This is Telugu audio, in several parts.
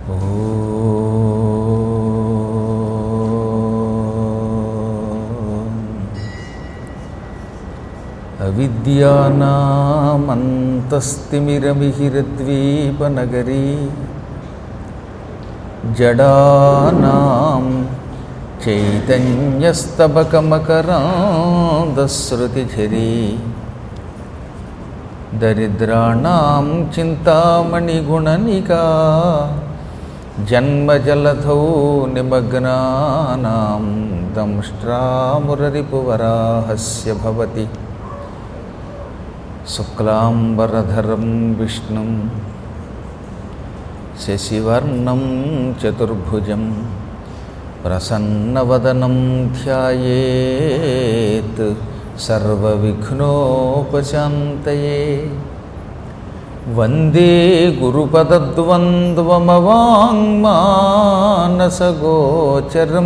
అవిద్యానామంతస్తిమిరమిహిరద్వీపనగరీ జడానాం చైతన్యస్తబకమకరాంధశ్రుతిఝరీ దరిద్రాణం చింతామణిగుణనికా జన్మజలధౌ నిమగ్నానాం దంష్ట్రామురరిపువరాహస్య భవతి శుక్లాంబరధరం విష్ణుం శశివర్ణం చతుర్భుజం ప్రసన్నవదనం ధ్యాయేత్ సర్వవిఘ్నోపశాంతయే వందే గురుపదద్వంద్వమవాङ्మానసగోచరం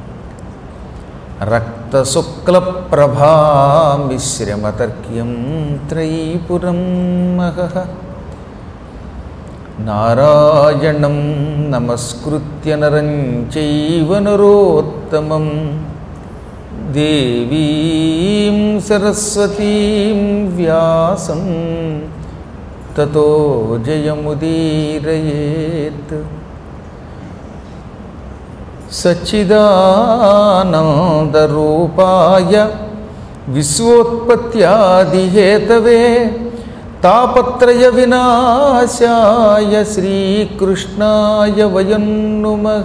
రక్తశుక్లప్రభామిశ్రమతర్క్యం త్రైపురం మహః నారాయణం నమస్కృత్య నరం చైవ నరోత్తమం దేవీం సరస్వతీం వ్యాసం తతో జయముదీరయేత్ సచ్చిదానందరూపాయ విశ్వోత్పత్యాదిహేతవే తాపత్రయ వినాశాయ శ్రీకృష్ణాయ వయం నుమః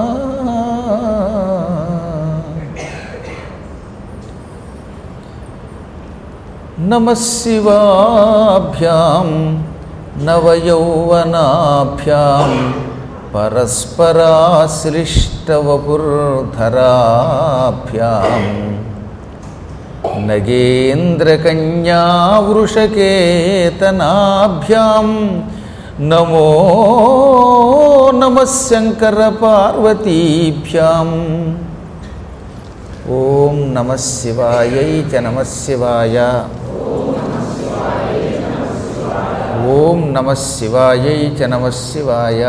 నమ శివాభ్యాం నవయౌవనాభ్యాం పరస్పరాశ్లిష్టవపుర్ధరాభ్యాం నగేంద్రకన్యావృషకేతనాభ్యాం నమో నమ శంకరపార్వతీభ్యాం ఓం నమ శివాయై చ నమ శివాయ ఓం నమ శివాయై చ నమ శివాయ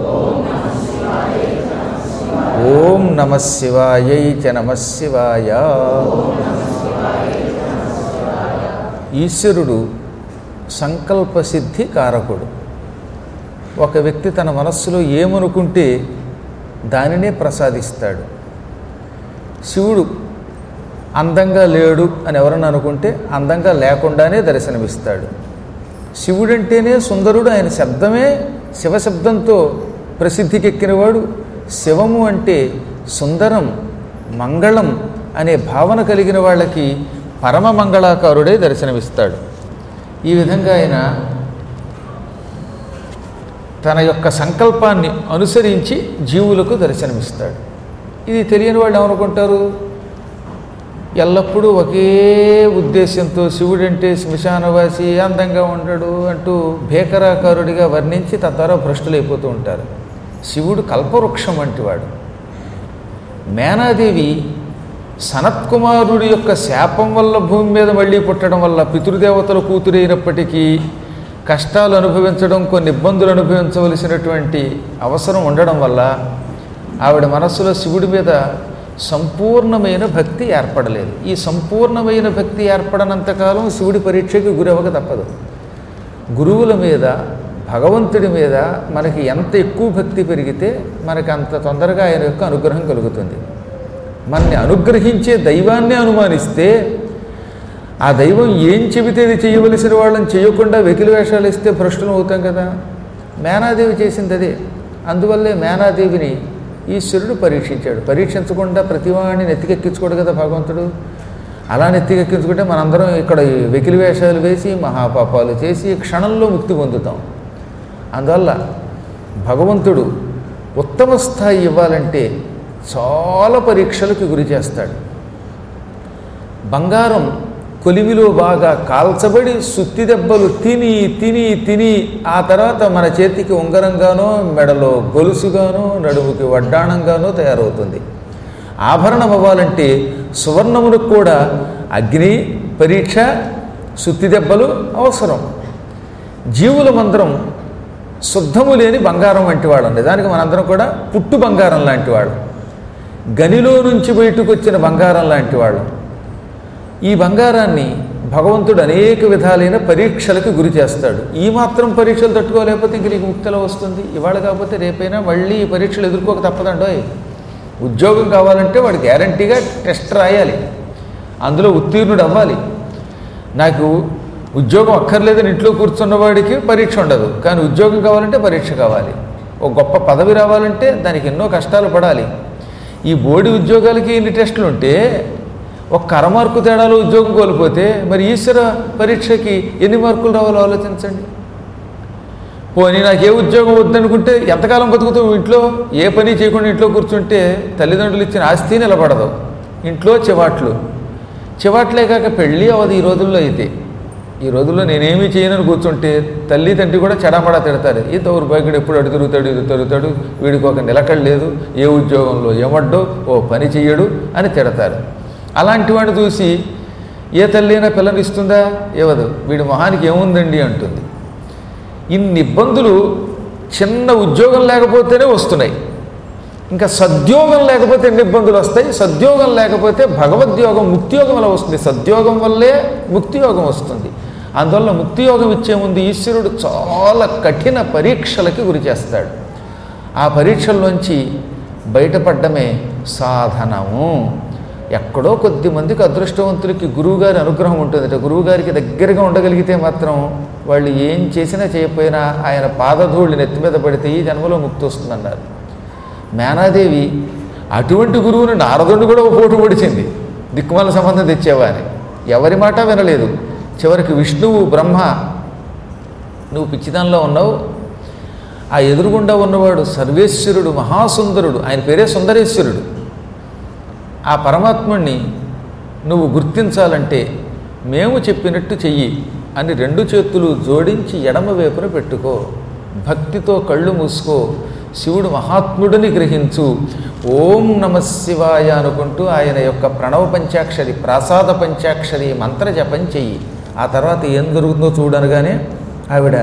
ఓం నమ శివాయై చ నమ శివాయ ఈశ్వరుడు సంకల్పసిద్ధి కారకుడు ఒక వ్యక్తి తన మనస్సులో ఏమనుకుంటే దానినే ప్రసాదిస్తాడు శివుడు అందంగా లేడు అని ఎవరన్నా అనుకుంటే అందంగా లేకుండానే దర్శనమిస్తాడు శివుడంటేనే సుందరుడు ఆయన శబ్దమే శివశబ్దంతో ప్రసిద్ధికెక్కినవాడు శివము అంటే సుందరం మంగళం అనే భావన కలిగిన వాళ్ళకి పరమ మంగళాకారుడే దర్శనమిస్తాడు ఈ విధంగా ఆయన తన యొక్క సంకల్పాన్ని అనుసరించి జీవులకు దర్శనమిస్తాడు ఇది తెలియని వాళ్ళు ఏమనుకుంటారు ఎల్లప్పుడూ ఒకే ఉద్దేశంతో శివుడంటే శ్మశానవాసి అందంగా ఉండడు అంటూ భేకరాకారుడిగా వర్ణించి తద్వారా భ్రష్టులైపోతూ ఉంటారు శివుడు కల్పవృక్షం వంటివాడు మేనాదేవి సనత్కుమారుడి యొక్క శాపం వల్ల భూమి మీద మళ్ళీ పుట్టడం వల్ల పితృదేవతల కూతురైనప్పటికీ కష్టాలు అనుభవించడం కొన్ని ఇబ్బందులు అనుభవించవలసినటువంటి అవసరం ఉండడం వల్ల ఆవిడ మనస్సులో శివుడి మీద సంపూర్ణమైన భక్తి ఏర్పడలేదు ఈ సంపూర్ణమైన భక్తి ఏర్పడనంతకాలం శివుడి పరీక్షకి గురవక తప్పదు గురువుల మీద భగవంతుడి మీద మనకి ఎంత ఎక్కువ భక్తి పెరిగితే మనకి అంత తొందరగా ఆయన యొక్క అనుగ్రహం కలుగుతుంది మనని అనుగ్రహించే దైవాన్ని అనుమానిస్తే ఆ దైవం ఏం చెబితే అది చేయవలసిన వాళ్ళని చేయకుండా వెకిలి వేషాలు ఇస్తే భ్రష్టులు అవుతాం కదా మేనాదేవి చేసింది అదే అందువల్లే మేనాదేవిని ఈశ్వరుడు పరీక్షించాడు పరీక్షించకుండా ప్రతివాడిని నెత్తికెక్కించుకోడు కదా భగవంతుడు అలా నెత్తికెక్కించుకుంటే మనందరం ఇక్కడ ఈ వెకిలి వేషాలు వేసి మహాపాపాలు చేసి క్షణంలో ముక్తి పొందుతాం అందువల్ల భగవంతుడు ఉత్తమ స్థాయి ఇవ్వాలంటే చాలా పరీక్షలకు గురి చేస్తాడు బంగారం కొలిమిలో బాగా కాల్చబడి సుత్తి దెబ్బలు తిని తిని తిని ఆ తర్వాత మన చేతికి ఉంగరంగానో మెడలో గొలుసుగానో నడుముకి వడ్డాణంగానో తయారవుతుంది ఆభరణం అవ్వాలంటే సువర్ణములకు కూడా అగ్ని పరీక్ష సుత్తి దెబ్బలు అవసరం జీవుల మంత్రం శుద్ధము లేని బంగారం వంటి వాడు నిజానికి మనందరం కూడా పుట్టు బంగారం లాంటి వాడు గనిలో నుంచి బయటకు వచ్చిన బంగారం లాంటి వాడు ఈ బంగారాన్ని భగవంతుడు అనేక విధాలైన పరీక్షలకు గురి చేస్తాడు ఈ మాత్రం పరీక్షలు తట్టుకోలేకపోతే ఇంక నీకు ముక్తిలో వస్తుంది ఇవాళ కాకపోతే రేపైనా మళ్ళీ ఈ పరీక్షలు ఎదుర్కోక తప్పదండోయ్ ఉద్యోగం కావాలంటే వాడు గ్యారంటీగా టెస్ట్ రాయాలి అందులో ఉత్తీర్ణుడు అవ్వాలి నాకు ఉద్యోగం అక్కర్లేదని ఇంట్లో కూర్చున్న వాడికి పరీక్ష ఉండదు కానీ ఉద్యోగం కావాలంటే పరీక్ష కావాలి ఒక గొప్ప పదవి రావాలంటే దానికి ఎన్నో కష్టాలు పడాలి ఈ బోర్డు ఉద్యోగాలకి ఇన్ని టెస్టులు ఉంటే ఒక కర మార్కు తేడాలో ఉద్యోగం కోల్పోతే మరి ఈశ్వర పరీక్షకి ఎన్ని మార్కులు రావాలో ఆలోచించండి పోనీ నాకు ఏ ఉద్యోగం వద్దనుకుంటే ఎంతకాలం బతుకుతావు ఇంట్లో ఏ పని చేయకుండా ఇంట్లో కూర్చుంటే తల్లిదండ్రులు ఇచ్చిన ఆస్తి నిలబడదు ఇంట్లో చివాట్లు చివాట్లే కాక పెళ్ళి అవదు ఈ రోజుల్లో అయితే ఈ రోజుల్లో నేనేమీ చేయనని కూర్చుంటే తల్లి తండ్రి కూడా చెడామడా తిడతారు ఈ దౌర్భాగ్యుడు ఎప్పుడు అడు తిరుగుతాడు ఇది తిరుగుతాడు వీడికి ఒక నిలకడ లేదు ఏ ఉద్యోగంలో ఏమడ్డో ఓ పని చెయ్యడు అని తిడతారు అలాంటి వాడిని చూసి ఏ తల్లి అయినా పిల్లని ఇస్తుందా ఇవ్వదు వీడి మొహానికి ఏముందండి అంటుంది ఇన్ని ఇబ్బందులు చిన్న ఉద్యోగం లేకపోతేనే వస్తున్నాయి ఇంకా సద్యోగం లేకపోతే ఎన్ని ఇబ్బందులు వస్తాయి సద్యోగం లేకపోతే భగవద్యోగం ముక్తియోగం అలా వస్తుంది సద్యోగం వల్లే ముక్తియోగం వస్తుంది అందువల్ల ముక్తియోగం ఇచ్చే ముందు ఈశ్వరుడు చాలా కఠిన పరీక్షలకి గురి చేస్తాడు ఆ పరీక్షల్లోంచి బయటపడ్డమే సాధనము ఎక్కడో కొద్ది మందికి అదృష్టవంతులకి గురువుగారి అనుగ్రహం ఉంటుందట గురువుగారికి దగ్గరగా ఉండగలిగితే మాత్రం వాళ్ళు ఏం చేసినా చేయకపోయినా ఆయన పాదధూళి నెత్తి మీద పడితే ఈ జన్మలో ముక్తి వస్తుందన్నారు మేనాదేవి అటువంటి గురువుని నారదుడిని కూడా ఒక పోటు పొడిచింది దిక్కుమాల సంబంధం తెచ్చేవా అని ఎవరి మాట వినలేదు చివరికి విష్ణువు బ్రహ్మ నువ్వు పిచ్చిదానిలో ఉన్నావు ఆ ఎదురుగుండా ఉన్నవాడు సర్వేశ్వరుడు మహాసుందరుడు ఆయన పేరే సుందరేశ్వరుడు ఆ పరమాత్ముణ్ణి నువ్వు గుర్తించాలంటే మేము చెప్పినట్టు చెయ్యి అని రెండు చేతులు జోడించి ఎడమ వైపున పెట్టుకో భక్తితో కళ్ళు మూసుకో శివుడు మహాత్ముడిని గ్రహించు ఓం నమ శివాయ అనుకుంటూ ఆయన యొక్క ప్రణవ పంచాక్షరి ప్రాసాద పంచాక్షరి మంత్ర జపం చెయ్యి ఆ తర్వాత ఏం జరుగుతుందో చూడనగానే ఆవిడ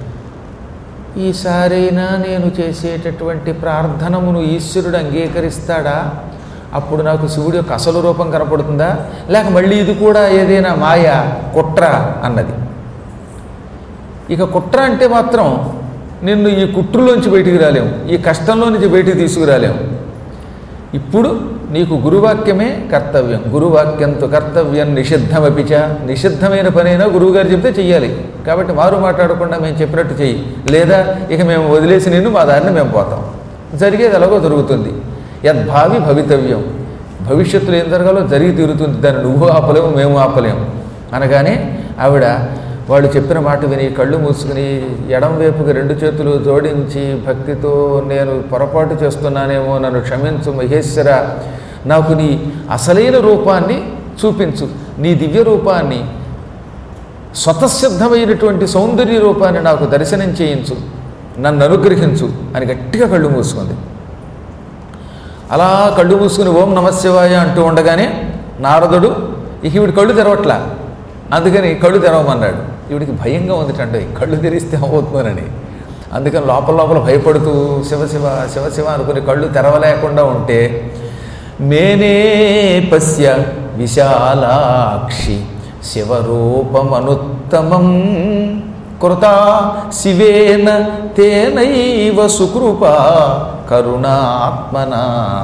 ఈసారైనా నేను చేసేటటువంటి ప్రార్థనమును ఈశ్వరుడు అంగీకరిస్తాడా అప్పుడు నాకు శివుడి యొక్క అసలు రూపం కనపడుతుందా లేక మళ్ళీ ఇది కూడా ఏదైనా మాయ కుట్ర అన్నది ఇక కుట్ర అంటే మాత్రం నిన్ను ఈ కుట్రులోంచి బయటికి రాలేము ఈ కష్టంలో నుంచి బయటికి తీసుకురాలేము ఇప్పుడు నీకు గురువాక్యమే కర్తవ్యం గురువాక్యంతో కర్తవ్యం నిషిద్ధమపిచ నిషిద్ధమైన పనైనా గురువుగారు చెప్తే చెయ్యాలి కాబట్టి మారు మాట్లాడకుండా మేము చెప్పినట్టు చెయ్యి లేదా ఇక మేము వదిలేసి నిన్ను మా దారిని మేము పోతాం జరిగేది ఎలాగో జరుగుతుంది యద్భావి భవితవ్యం భవిష్యత్తులో ఏం జరగాలో జరిగి తీరుతుంది దాన్ని నువ్వు ఆపలేము మేము ఆపలేము అనగానే ఆవిడ వాళ్ళు చెప్పిన మాట విని కళ్ళు మూసుకుని ఎడం వైపుకి రెండు చేతులు జోడించి భక్తితో నేను పొరపాటు చేస్తున్నానేమో నన్ను క్షమించు మహేశ్వర నాకు నీ అసలైన రూపాన్ని చూపించు నీ దివ్య రూపాన్ని స్వతసిద్ధమైనటువంటి సౌందర్య రూపాన్ని నాకు దర్శనం చేయించు నన్ను అనుగ్రహించు అని గట్టిగా కళ్ళు మూసుకుంది అలా కళ్ళు మూసుకుని ఓం నమశివాయ అంటూ ఉండగానే నారదుడు ఇక ఈవిడ కళ్ళు తెరవట్లా అందుకని కళ్ళు తెరవమన్నాడు ఈవిడికి భయంగా ఉందిటండి కళ్ళు తెరిస్తే అవుతుందని అందుకని లోపల లోపల భయపడుతూ శివశివ శివశివ అనుకుని కళ్ళు తెరవలేకుండా ఉంటే మేనే పశ్య విశాలాక్షి శివరూపమనుత్తమం కృతా శివేన తేనైవ సుకృప కరుణాత్మనా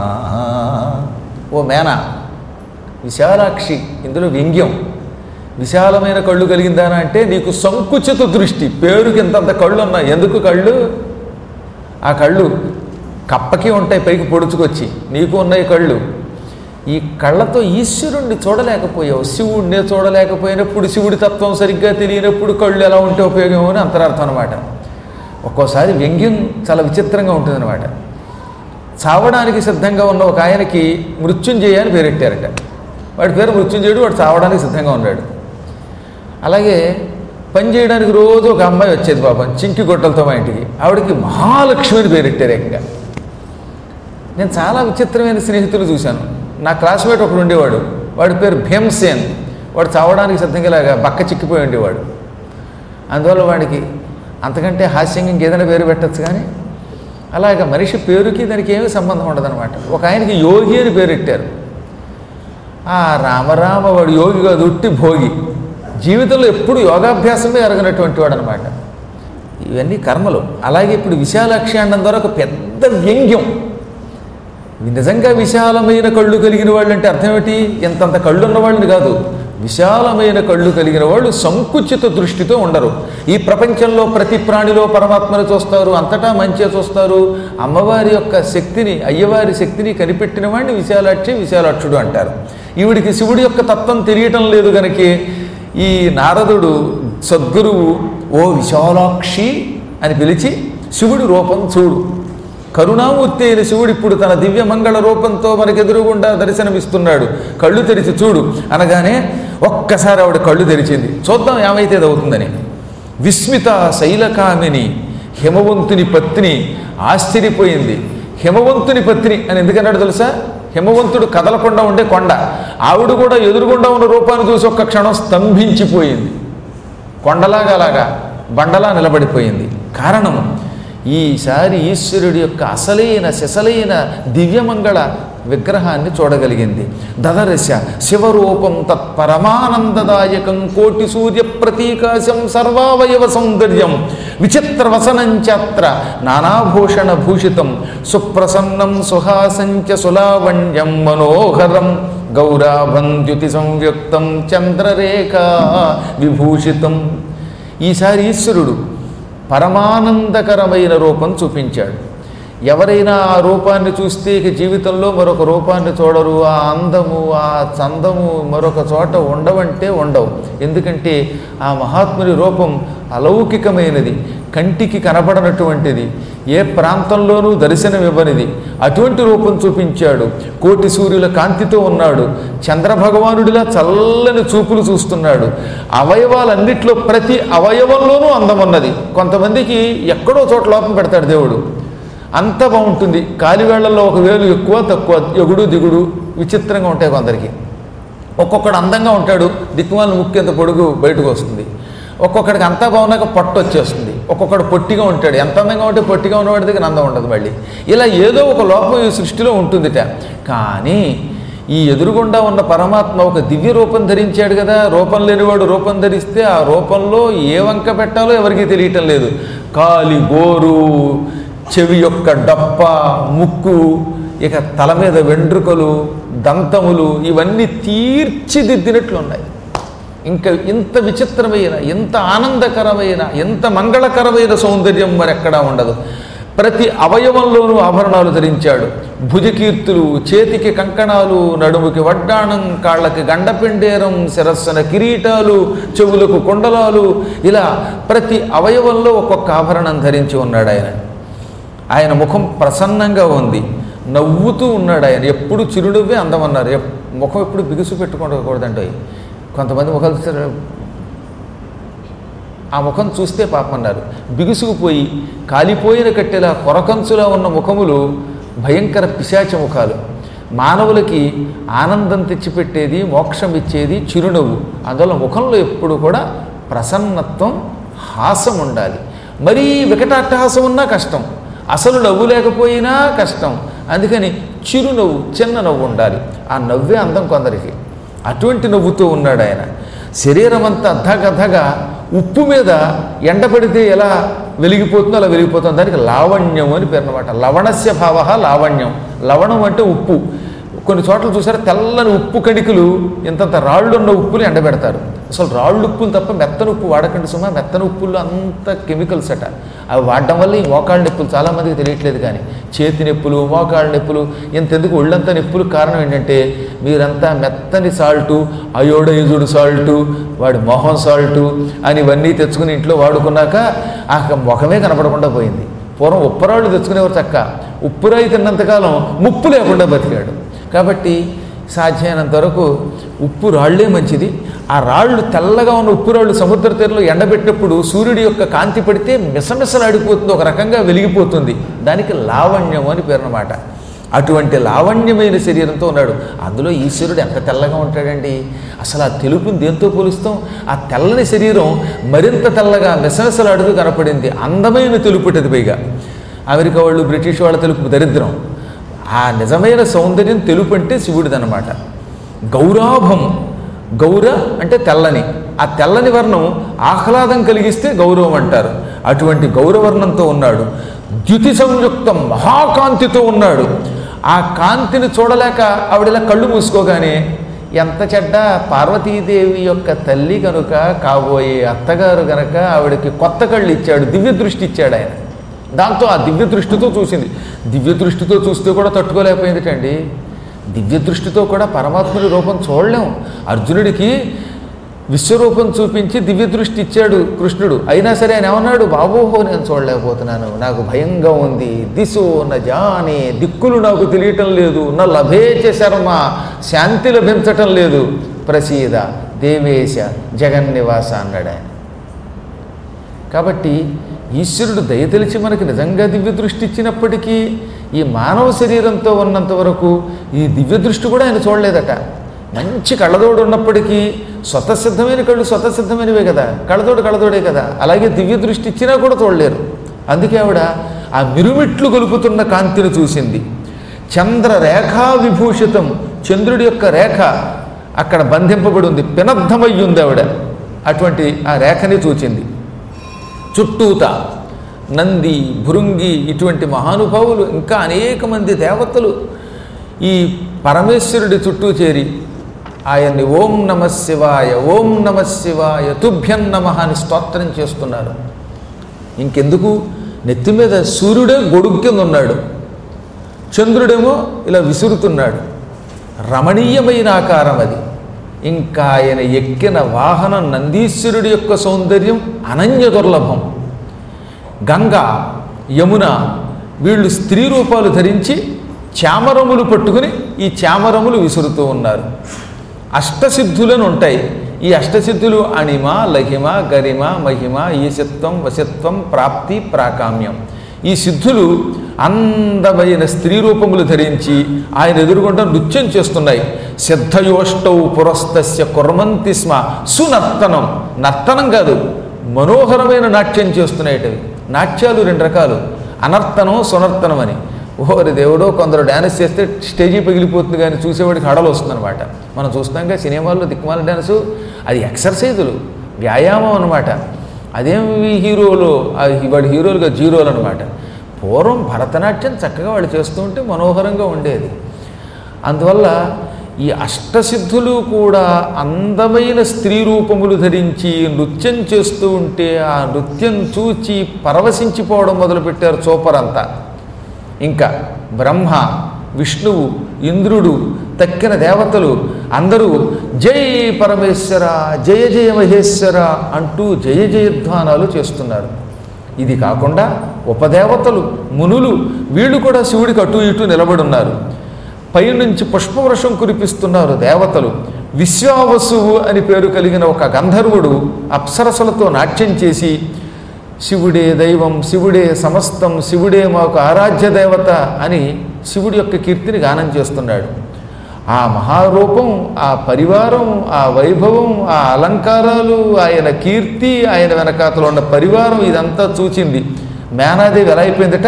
ఓ మేనా విశాలాక్షి ఇందులో వ్యంగ్యం విశాలమైన కళ్ళు కలిగిందానా అంటే నీకు సంకుచిత దృష్టి పేరుకి ఇంతంత కళ్ళు ఉన్నాయి ఎందుకు కళ్ళు ఆ కళ్ళు కప్పకి ఉంటాయి పైకి పొడుచుకొచ్చి నీకు ఉన్నాయి కళ్ళు ఈ కళ్ళతో ఈశ్వరుణ్ణి చూడలేకపోయావు శివుడినే చూడలేకపోయినప్పుడు శివుడి తత్వం సరిగ్గా తెలియనప్పుడు కళ్ళు ఎలా ఉంటే ఉపయోగం అని అంతరార్థం అనమాట ఒక్కోసారి వ్యంగ్యం చాలా విచిత్రంగా ఉంటుందన్నమాట చావడానికి సిద్ధంగా ఉన్న ఒక ఆయనకి మృత్యుంజయ అని పేరెట్టారట వాడి పేరు మృత్యుంజయుడు వాడు చావడానికి సిద్ధంగా ఉన్నాడు అలాగే పని చేయడానికి రోజు ఒక అమ్మాయి వచ్చేది పాపం చింకి గొట్టలతో మా ఇంటికి ఆవిడకి మహాలక్ష్మి అని పేరెట్టారు ఏకంగా నేను చాలా విచిత్రమైన స్నేహితులు చూశాను నా క్లాస్మేట్ ఒకడు ఉండేవాడు వాడి పేరు భీమసేన్ వాడు చావడానికి సిద్ధంగా ఇలాగా బక్క చిక్కిపోయి ఉండేవాడు అందువల్ల వాడికి అంతకంటే హాస్యంగా ఇంకేదైనా పేరు పెట్టచ్చు కానీ అలాగ మనిషి పేరుకి దానికి ఏమీ సంబంధం ఉండదన్నమాట ఒక ఆయనకి యోగి అని పేరు పెట్టారు ఆ రామరామ వాడు యోగి కాదు ఉట్టి భోగి జీవితంలో ఎప్పుడు యోగాభ్యాసమే ఎరగనటువంటి వాడు అనమాట ఇవన్నీ కర్మలు అలాగే ఇప్పుడు విశాలాక్షి అనడం ద్వారా ఒక పెద్ద వ్యంగ్యం నిజంగా విశాలమైన కళ్ళు కలిగిన వాళ్ళు అంటే అర్థం ఏమిటి ఎంతంత కళ్ళు ఉన్న వాళ్ళని కాదు విశాలమైన కళ్ళు కలిగిన వాళ్ళు సంకుచిత దృష్టితో ఉండరు ఈ ప్రపంచంలో ప్రతి ప్రాణిలో పరమాత్మను చూస్తారు అంతటా మంచిగా చూస్తారు అమ్మవారి యొక్క శక్తిని అయ్యవారి శక్తిని కనిపెట్టిన వాడిని విశాలాక్షి విశాలాక్షుడు అంటారు ఈవిడికి శివుడి యొక్క తత్వం తెలియటం లేదు గనకే ఈ నారదుడు సద్గురువు ఓ విశాలాక్షి అని పిలిచి శివుడి రూపం చూడు కరుణామూర్తి అయిన శివుడు ఇప్పుడు తన దివ్య మంగళ రూపంతో మనకు ఎదురుగుండా దర్శనమిస్తున్నాడు కళ్ళు తెరిచి చూడు అనగానే ఒక్కసారి ఆవిడ కళ్ళు తెరిచింది చూద్దాం ఏమైతే అది అవుతుందని విస్మిత శైలకామిని హిమవంతుని పత్ని ఆశ్చర్యపోయింది హిమవంతుని పత్ని అని ఎందుకన్నాడు తెలుసా హిమవంతుడు కదలకుండా ఉండే కొండ ఆవిడ కూడా ఎదురుగుండా ఉన్న రూపాన్ని చూసి ఒక్క క్షణం స్తంభించిపోయింది కొండలాగా అలాగా బండలా నిలబడిపోయింది కారణం ఈసారి ఈశ్వరుడి యొక్క అసలైన శిసలైన దివ్యమంగళ విగ్రహాన్ని చూడగలిగింది దదరశ శివరూపం తత్పరమానందదాయకం కోటి సూర్య ప్రతీకాశం సర్వావయవ సౌందర్యం విచిత్ర వసనంచాత్ర నానాభూషణ భూషితం సుప్రసన్నం సుహాసంచ సులావణ్యం మనోహరం గౌరాభంద్యుతి సంయుక్తం చంద్రరేఖ విభూషితం ఈసారి ఈశ్వరుడు పరమానందకరమైన రూపం చూపించాడు ఎవరైనా ఆ రూపాన్ని చూస్తే ఇక జీవితంలో మరొక రూపాన్ని చూడరు ఆ అందము ఆ చందము మరొక చోట ఉండవంటే ఉండవు ఎందుకంటే ఆ మహాత్ముని రూపం అలౌకికమైనది కంటికి కనబడనటువంటిది ఏ ప్రాంతంలోనూ దర్శనమివ్వనిది అటువంటి రూపం చూపించాడు కోటి సూర్యుల కాంతితో ఉన్నాడు చంద్రభగవానుడిలా చల్లని చూపులు చూస్తున్నాడు అవయవాలన్నిట్లో ప్రతి అవయవంలోనూ అందం ఉన్నది కొంతమందికి ఎక్కడో చోట లోపం పెడతాడు దేవుడు అంత బాగుంటుంది కాలివేళ్లలో ఒక వేలు ఎక్కువ తక్కువ ఎగుడు దిగుడు విచిత్రంగా ఉంటాయి కొందరికి ఒక్కొక్కడు అందంగా ఉంటాడు దిక్కుమాల ముక్కు ఎంత పొడుగు బయటకు వస్తుంది ఒక్కొక్కడికి అంతా బాగున్నాక పొట్ట వచ్చేస్తుంది ఒక్కొక్కడు పొట్టిగా ఉంటాడు ఎంత అందంగా ఉంటే పొట్టిగా ఉన్నవాడి దగ్గర అందం ఉండదు మళ్ళీ ఇలా ఏదో ఒక లోపం ఈ సృష్టిలో ఉంటుందిట కానీ ఈ ఎదురుగుండా ఉన్న పరమాత్మ ఒక దివ్య రూపం ధరించాడు కదా రూపం లేనివాడు రూపం ధరిస్తే ఆ రూపంలో ఏ వంక పెట్టాలో ఎవరికీ తెలియటం లేదు కాలి గోరు చెవి యొక్క డప్ప ముక్కు ఇక తల మీద వెంట్రుకలు దంతములు ఇవన్నీ తీర్చిదిద్దినట్లు ఉన్నాయి ఇంకా ఇంత విచిత్రమైన ఎంత ఆనందకరమైన ఎంత మంగళకరమైన సౌందర్యం మరెక్కడా ఉండదు ప్రతి అవయవంలోనూ ఆభరణాలు ధరించాడు భుజకీర్తులు చేతికి కంకణాలు నడుముకి వడ్డాణం కాళ్ళకి గండపిండేరం శిరస్సున కిరీటాలు చెవులకు కుండలాలు ఇలా ప్రతి అవయవంలో ఒక్కొక్క ఆభరణం ధరించి ఉన్నాడు ఆయన ఆయన ముఖం ప్రసన్నంగా ఉంది నవ్వుతూ ఉన్నాడు ఆయన ఎప్పుడు చిరునవ్వే అందమన్నారు ఎప్- ముఖం ఎప్పుడు బిగుసు పెట్టుకోకూడదండి కొంతమంది ముఖాలు చూస్తే ఆ ముఖం చూస్తే పాపమన్నారు బిగుసుకుపోయి కాలిపోయిన కట్టెలా కొరకంచులా ఉన్న ముఖములు భయంకర పిశాచ ముఖాలు మానవులకి ఆనందం తెచ్చిపెట్టేది మోక్షం ఇచ్చేది చిరునవ్వు అందువల్ల ముఖంలో ఎప్పుడు కూడా ప్రసన్నత్వం హాసం ఉండాలి మరీ వికటాట్టహాసం ఉన్నా కష్టం అసలు నవ్వు లేకపోయినా కష్టం అందుకని చిరునవ్వు చిన్న నవ్వు ఉండాలి ఆ నవ్వే అందం కొందరికి అటువంటి నవ్వుతూ ఉన్నాడు ఆయన శరీరం అంతా ధగధగా ఉప్పు మీద ఎండపడితే ఎలా వెలిగిపోతుందో అలా వెలిగిపోతుంది దానికి లావణ్యం అని పేరు అనమాట లవణస్య భావ లావణ్యం లవణం అంటే ఉప్పు కొన్ని చోట్ల చూసారా తెల్లని ఉప్పు కణికలు ఇంతంత రాళ్ళు ఉన్న ఉప్పులు ఎండబెడతారు అసలు రాళ్ళు ఉప్పులు తప్ప మెత్తన ఉప్పు వాడకండి సుమా మెత్తన ఉప్పుల్లో అంత కెమికల్స్ అట అవి వాడడం వల్ల ఈ మోకాళ్ళ నొప్పులు చాలామందికి తెలియట్లేదు కానీ చేతి నొప్పులు మోకాళ్ళ నొప్పులు ఇంతెందుకు ఒళ్ళంతా నొప్పులు కారణం ఏంటంటే మీరంతా మెత్తని సాల్టు అయోడైజుడు సాల్టు వాడి మొహం సాల్టు అని ఇవన్నీ తెచ్చుకుని ఇంట్లో వాడుకున్నాక ఆ ముఖమే కనపడకుండా పోయింది పూర్వం ఉప్పరాళ్ళు తెచ్చుకునేవారు చక్క ఉప్పురాయి తిన్నంతకాలం ముప్పు లేకుండా బతికాడు కాబట్టి సాధ్యమైనంత వరకు ఉప్పు రాళ్లే మంచిది ఆ రాళ్ళు తెల్లగా ఉన్న ఉప్పు రాళ్ళు సముద్ర తీరంలో ఎండబెట్టినప్పుడు సూర్యుడి యొక్క కాంతి పడితే మిసమిసలాడిపోతుంది ఒక రకంగా వెలిగిపోతుంది దానికి లావణ్యం అని పేరు అన్నమాట అటువంటి లావణ్యమైన శరీరంతో ఉన్నాడు అందులో ఈశ్వరుడు ఎంత తెల్లగా ఉంటాడండి అసలు ఆ తెలుపుని దేంతో పోలుస్తాం ఆ తెల్లని శరీరం మరింత తెల్లగా మెసమెసలాడుతూ కనపడింది అందమైన తెలుపుటది పైగా అమెరికా వాళ్ళు బ్రిటిష్ వాళ్ళ తెలుపు దరిద్రం ఆ నిజమైన సౌందర్యం తెలుపు అంటే శివుడిదనమాట గౌరాభం గౌర అంటే తెల్లని ఆ తెల్లని వర్ణం ఆహ్లాదం కలిగిస్తే గౌరవం అంటారు అటువంటి గౌరవర్ణంతో ఉన్నాడు ద్యుతి సంయుక్తం మహాకాంతితో ఉన్నాడు ఆ కాంతిని చూడలేక ఆవిడలా కళ్ళు మూసుకోగానే ఎంత చెడ్డ పార్వతీదేవి యొక్క తల్లి కనుక కాబోయే అత్తగారు గనక ఆవిడకి కొత్త కళ్ళు ఇచ్చాడు దివ్య దృష్టి ఇచ్చాడు ఆయన దాంతో ఆ దివ్య దృష్టితో చూసింది దివ్య దృష్టితో చూస్తే కూడా తట్టుకోలేకపోయిందిటండి దివ్య దృష్టితో కూడా పరమాత్ముడి రూపం చూడలేం అర్జునుడికి విశ్వరూపం చూపించి దివ్య దృష్టి ఇచ్చాడు కృష్ణుడు అయినా సరే ఆయన ఏమన్నాడు బాబోహో నేను చూడలేకపోతున్నాను నాకు భయంగా ఉంది దిశో న జానే దిక్కులు నాకు తెలియటం లేదు నా లభేచ శర్మ శాంతి లభించటం లేదు ప్రసీద దేవేశ జగన్నివాస అన్నాడు ఆయన కాబట్టి ఈశ్వరుడు దయతలిచి మనకి నిజంగా దివ్య దృష్టి ఇచ్చినప్పటికీ ఈ మానవ శరీరంతో ఉన్నంత వరకు ఈ దివ్య దృష్టి కూడా ఆయన చూడలేదట మంచి కళ్ళదోడు ఉన్నప్పటికీ స్వతసిద్ధమైన కళ్ళు స్వతసిద్ధమైనవే కదా కళ్ళదోడు కళ్ళదోడే కదా అలాగే దివ్య దృష్టి ఇచ్చినా కూడా చూడలేరు అందుకే ఆవిడ ఆ మిరుమిట్లు గొలుపుతున్న కాంతిని చూసింది చంద్ర రేఖా విభూషితం చంద్రుడి యొక్క రేఖ అక్కడ బంధింపబడి ఉంది పినద్ధమయ్యి ఉంది ఆవిడ అటువంటి ఆ రేఖని చూచింది చుట్టూత నంది భృంగి ఇటువంటి మహానుభావులు ఇంకా అనేక మంది దేవతలు ఈ పరమేశ్వరుడి చుట్టూ చేరి ఆయన్ని ఓం నమ శివాయ ఓం నమ శివాయ తుభ్యం నమ అని స్తోత్రం చేస్తున్నారు ఇంకెందుకు నెత్తి మీద సూర్యుడే గొడుగు కింద ఉన్నాడు చంద్రుడేమో ఇలా విసురుతున్నాడు రమణీయమైన ఆకారం అది ఇంకా ఆయన ఎక్కిన వాహనం నందీశ్వరుడి యొక్క సౌందర్యం అనన్య దుర్లభం గంగ యమున వీళ్ళు స్త్రీ రూపాలు ధరించి చామరములు పట్టుకుని ఈ చామరములు విసురుతూ ఉన్నారు అష్టసిద్ధులను ఉంటాయి ఈ అష్టసిద్ధులు అణిమ లహిమ గరిమ మహిమ ఈశత్వం వశత్వం ప్రాప్తి ప్రాకామ్యం ఈ సిద్ధులు అందమైన స్త్రీ రూపములు ధరించి ఆయన ఎదురుగుండా నృత్యం చేస్తున్నాయి సిద్ధయోష్టౌ పురస్తస్య కుర్మంతి స్మ సునర్తనం నర్తనం కాదు మనోహరమైన నాట్యం చేస్తున్నాయిటవి నాట్యాలు రెండు రకాలు అనర్తనం సునర్తనం అని ఓరి దేవుడో కొందరు డ్యాన్స్ చేస్తే స్టేజీ పగిలిపోతుంది కానీ చూసేవాడికి హడలు వస్తుందన్నమాట మనం చూస్తాంగా సినిమాల్లో దిక్కుమాల డ్యాన్సు అది ఎక్సర్సైజులు వ్యాయామం అనమాట అదేం ఈ హీరోలు ఆ వాడి హీరోలుగా జీరోలు అనమాట పూర్వం భరతనాట్యం చక్కగా వాళ్ళు చేస్తూ ఉంటే మనోహరంగా ఉండేది అందువల్ల ఈ అష్టసిద్ధులు కూడా అందమైన స్త్రీ రూపములు ధరించి నృత్యం చేస్తూ ఉంటే ఆ నృత్యం చూచి పరవశించిపోవడం మొదలుపెట్టారు చూపరంతా ఇంకా బ్రహ్మ విష్ణువు ఇంద్రుడు తక్కిన దేవతలు అందరూ జై పరమేశ్వర జయ జయ మహేశ్వర అంటూ జయ జయధ్వానాలు చేస్తున్నారు ఇది కాకుండా ఉపదేవతలు మునులు వీళ్ళు కూడా శివుడికి అటు ఇటు నిలబడున్నారు పైనుంచి పుష్పవృషం కురిపిస్తున్నారు దేవతలు విశ్వావసువు అని పేరు కలిగిన ఒక గంధర్వుడు అప్సరసలతో నాట్యం చేసి శివుడే దైవం శివుడే సమస్తం శివుడే మాకు ఆరాధ్య దేవత అని శివుడి యొక్క కీర్తిని గానం చేస్తున్నాడు ఆ మహారూపం ఆ పరివారం ఆ వైభవం ఆ అలంకారాలు ఆయన కీర్తి ఆయన వెనకాతలో ఉన్న పరివారం ఇదంతా చూచింది మేనాదేవి ఎలా అయిపోయిందట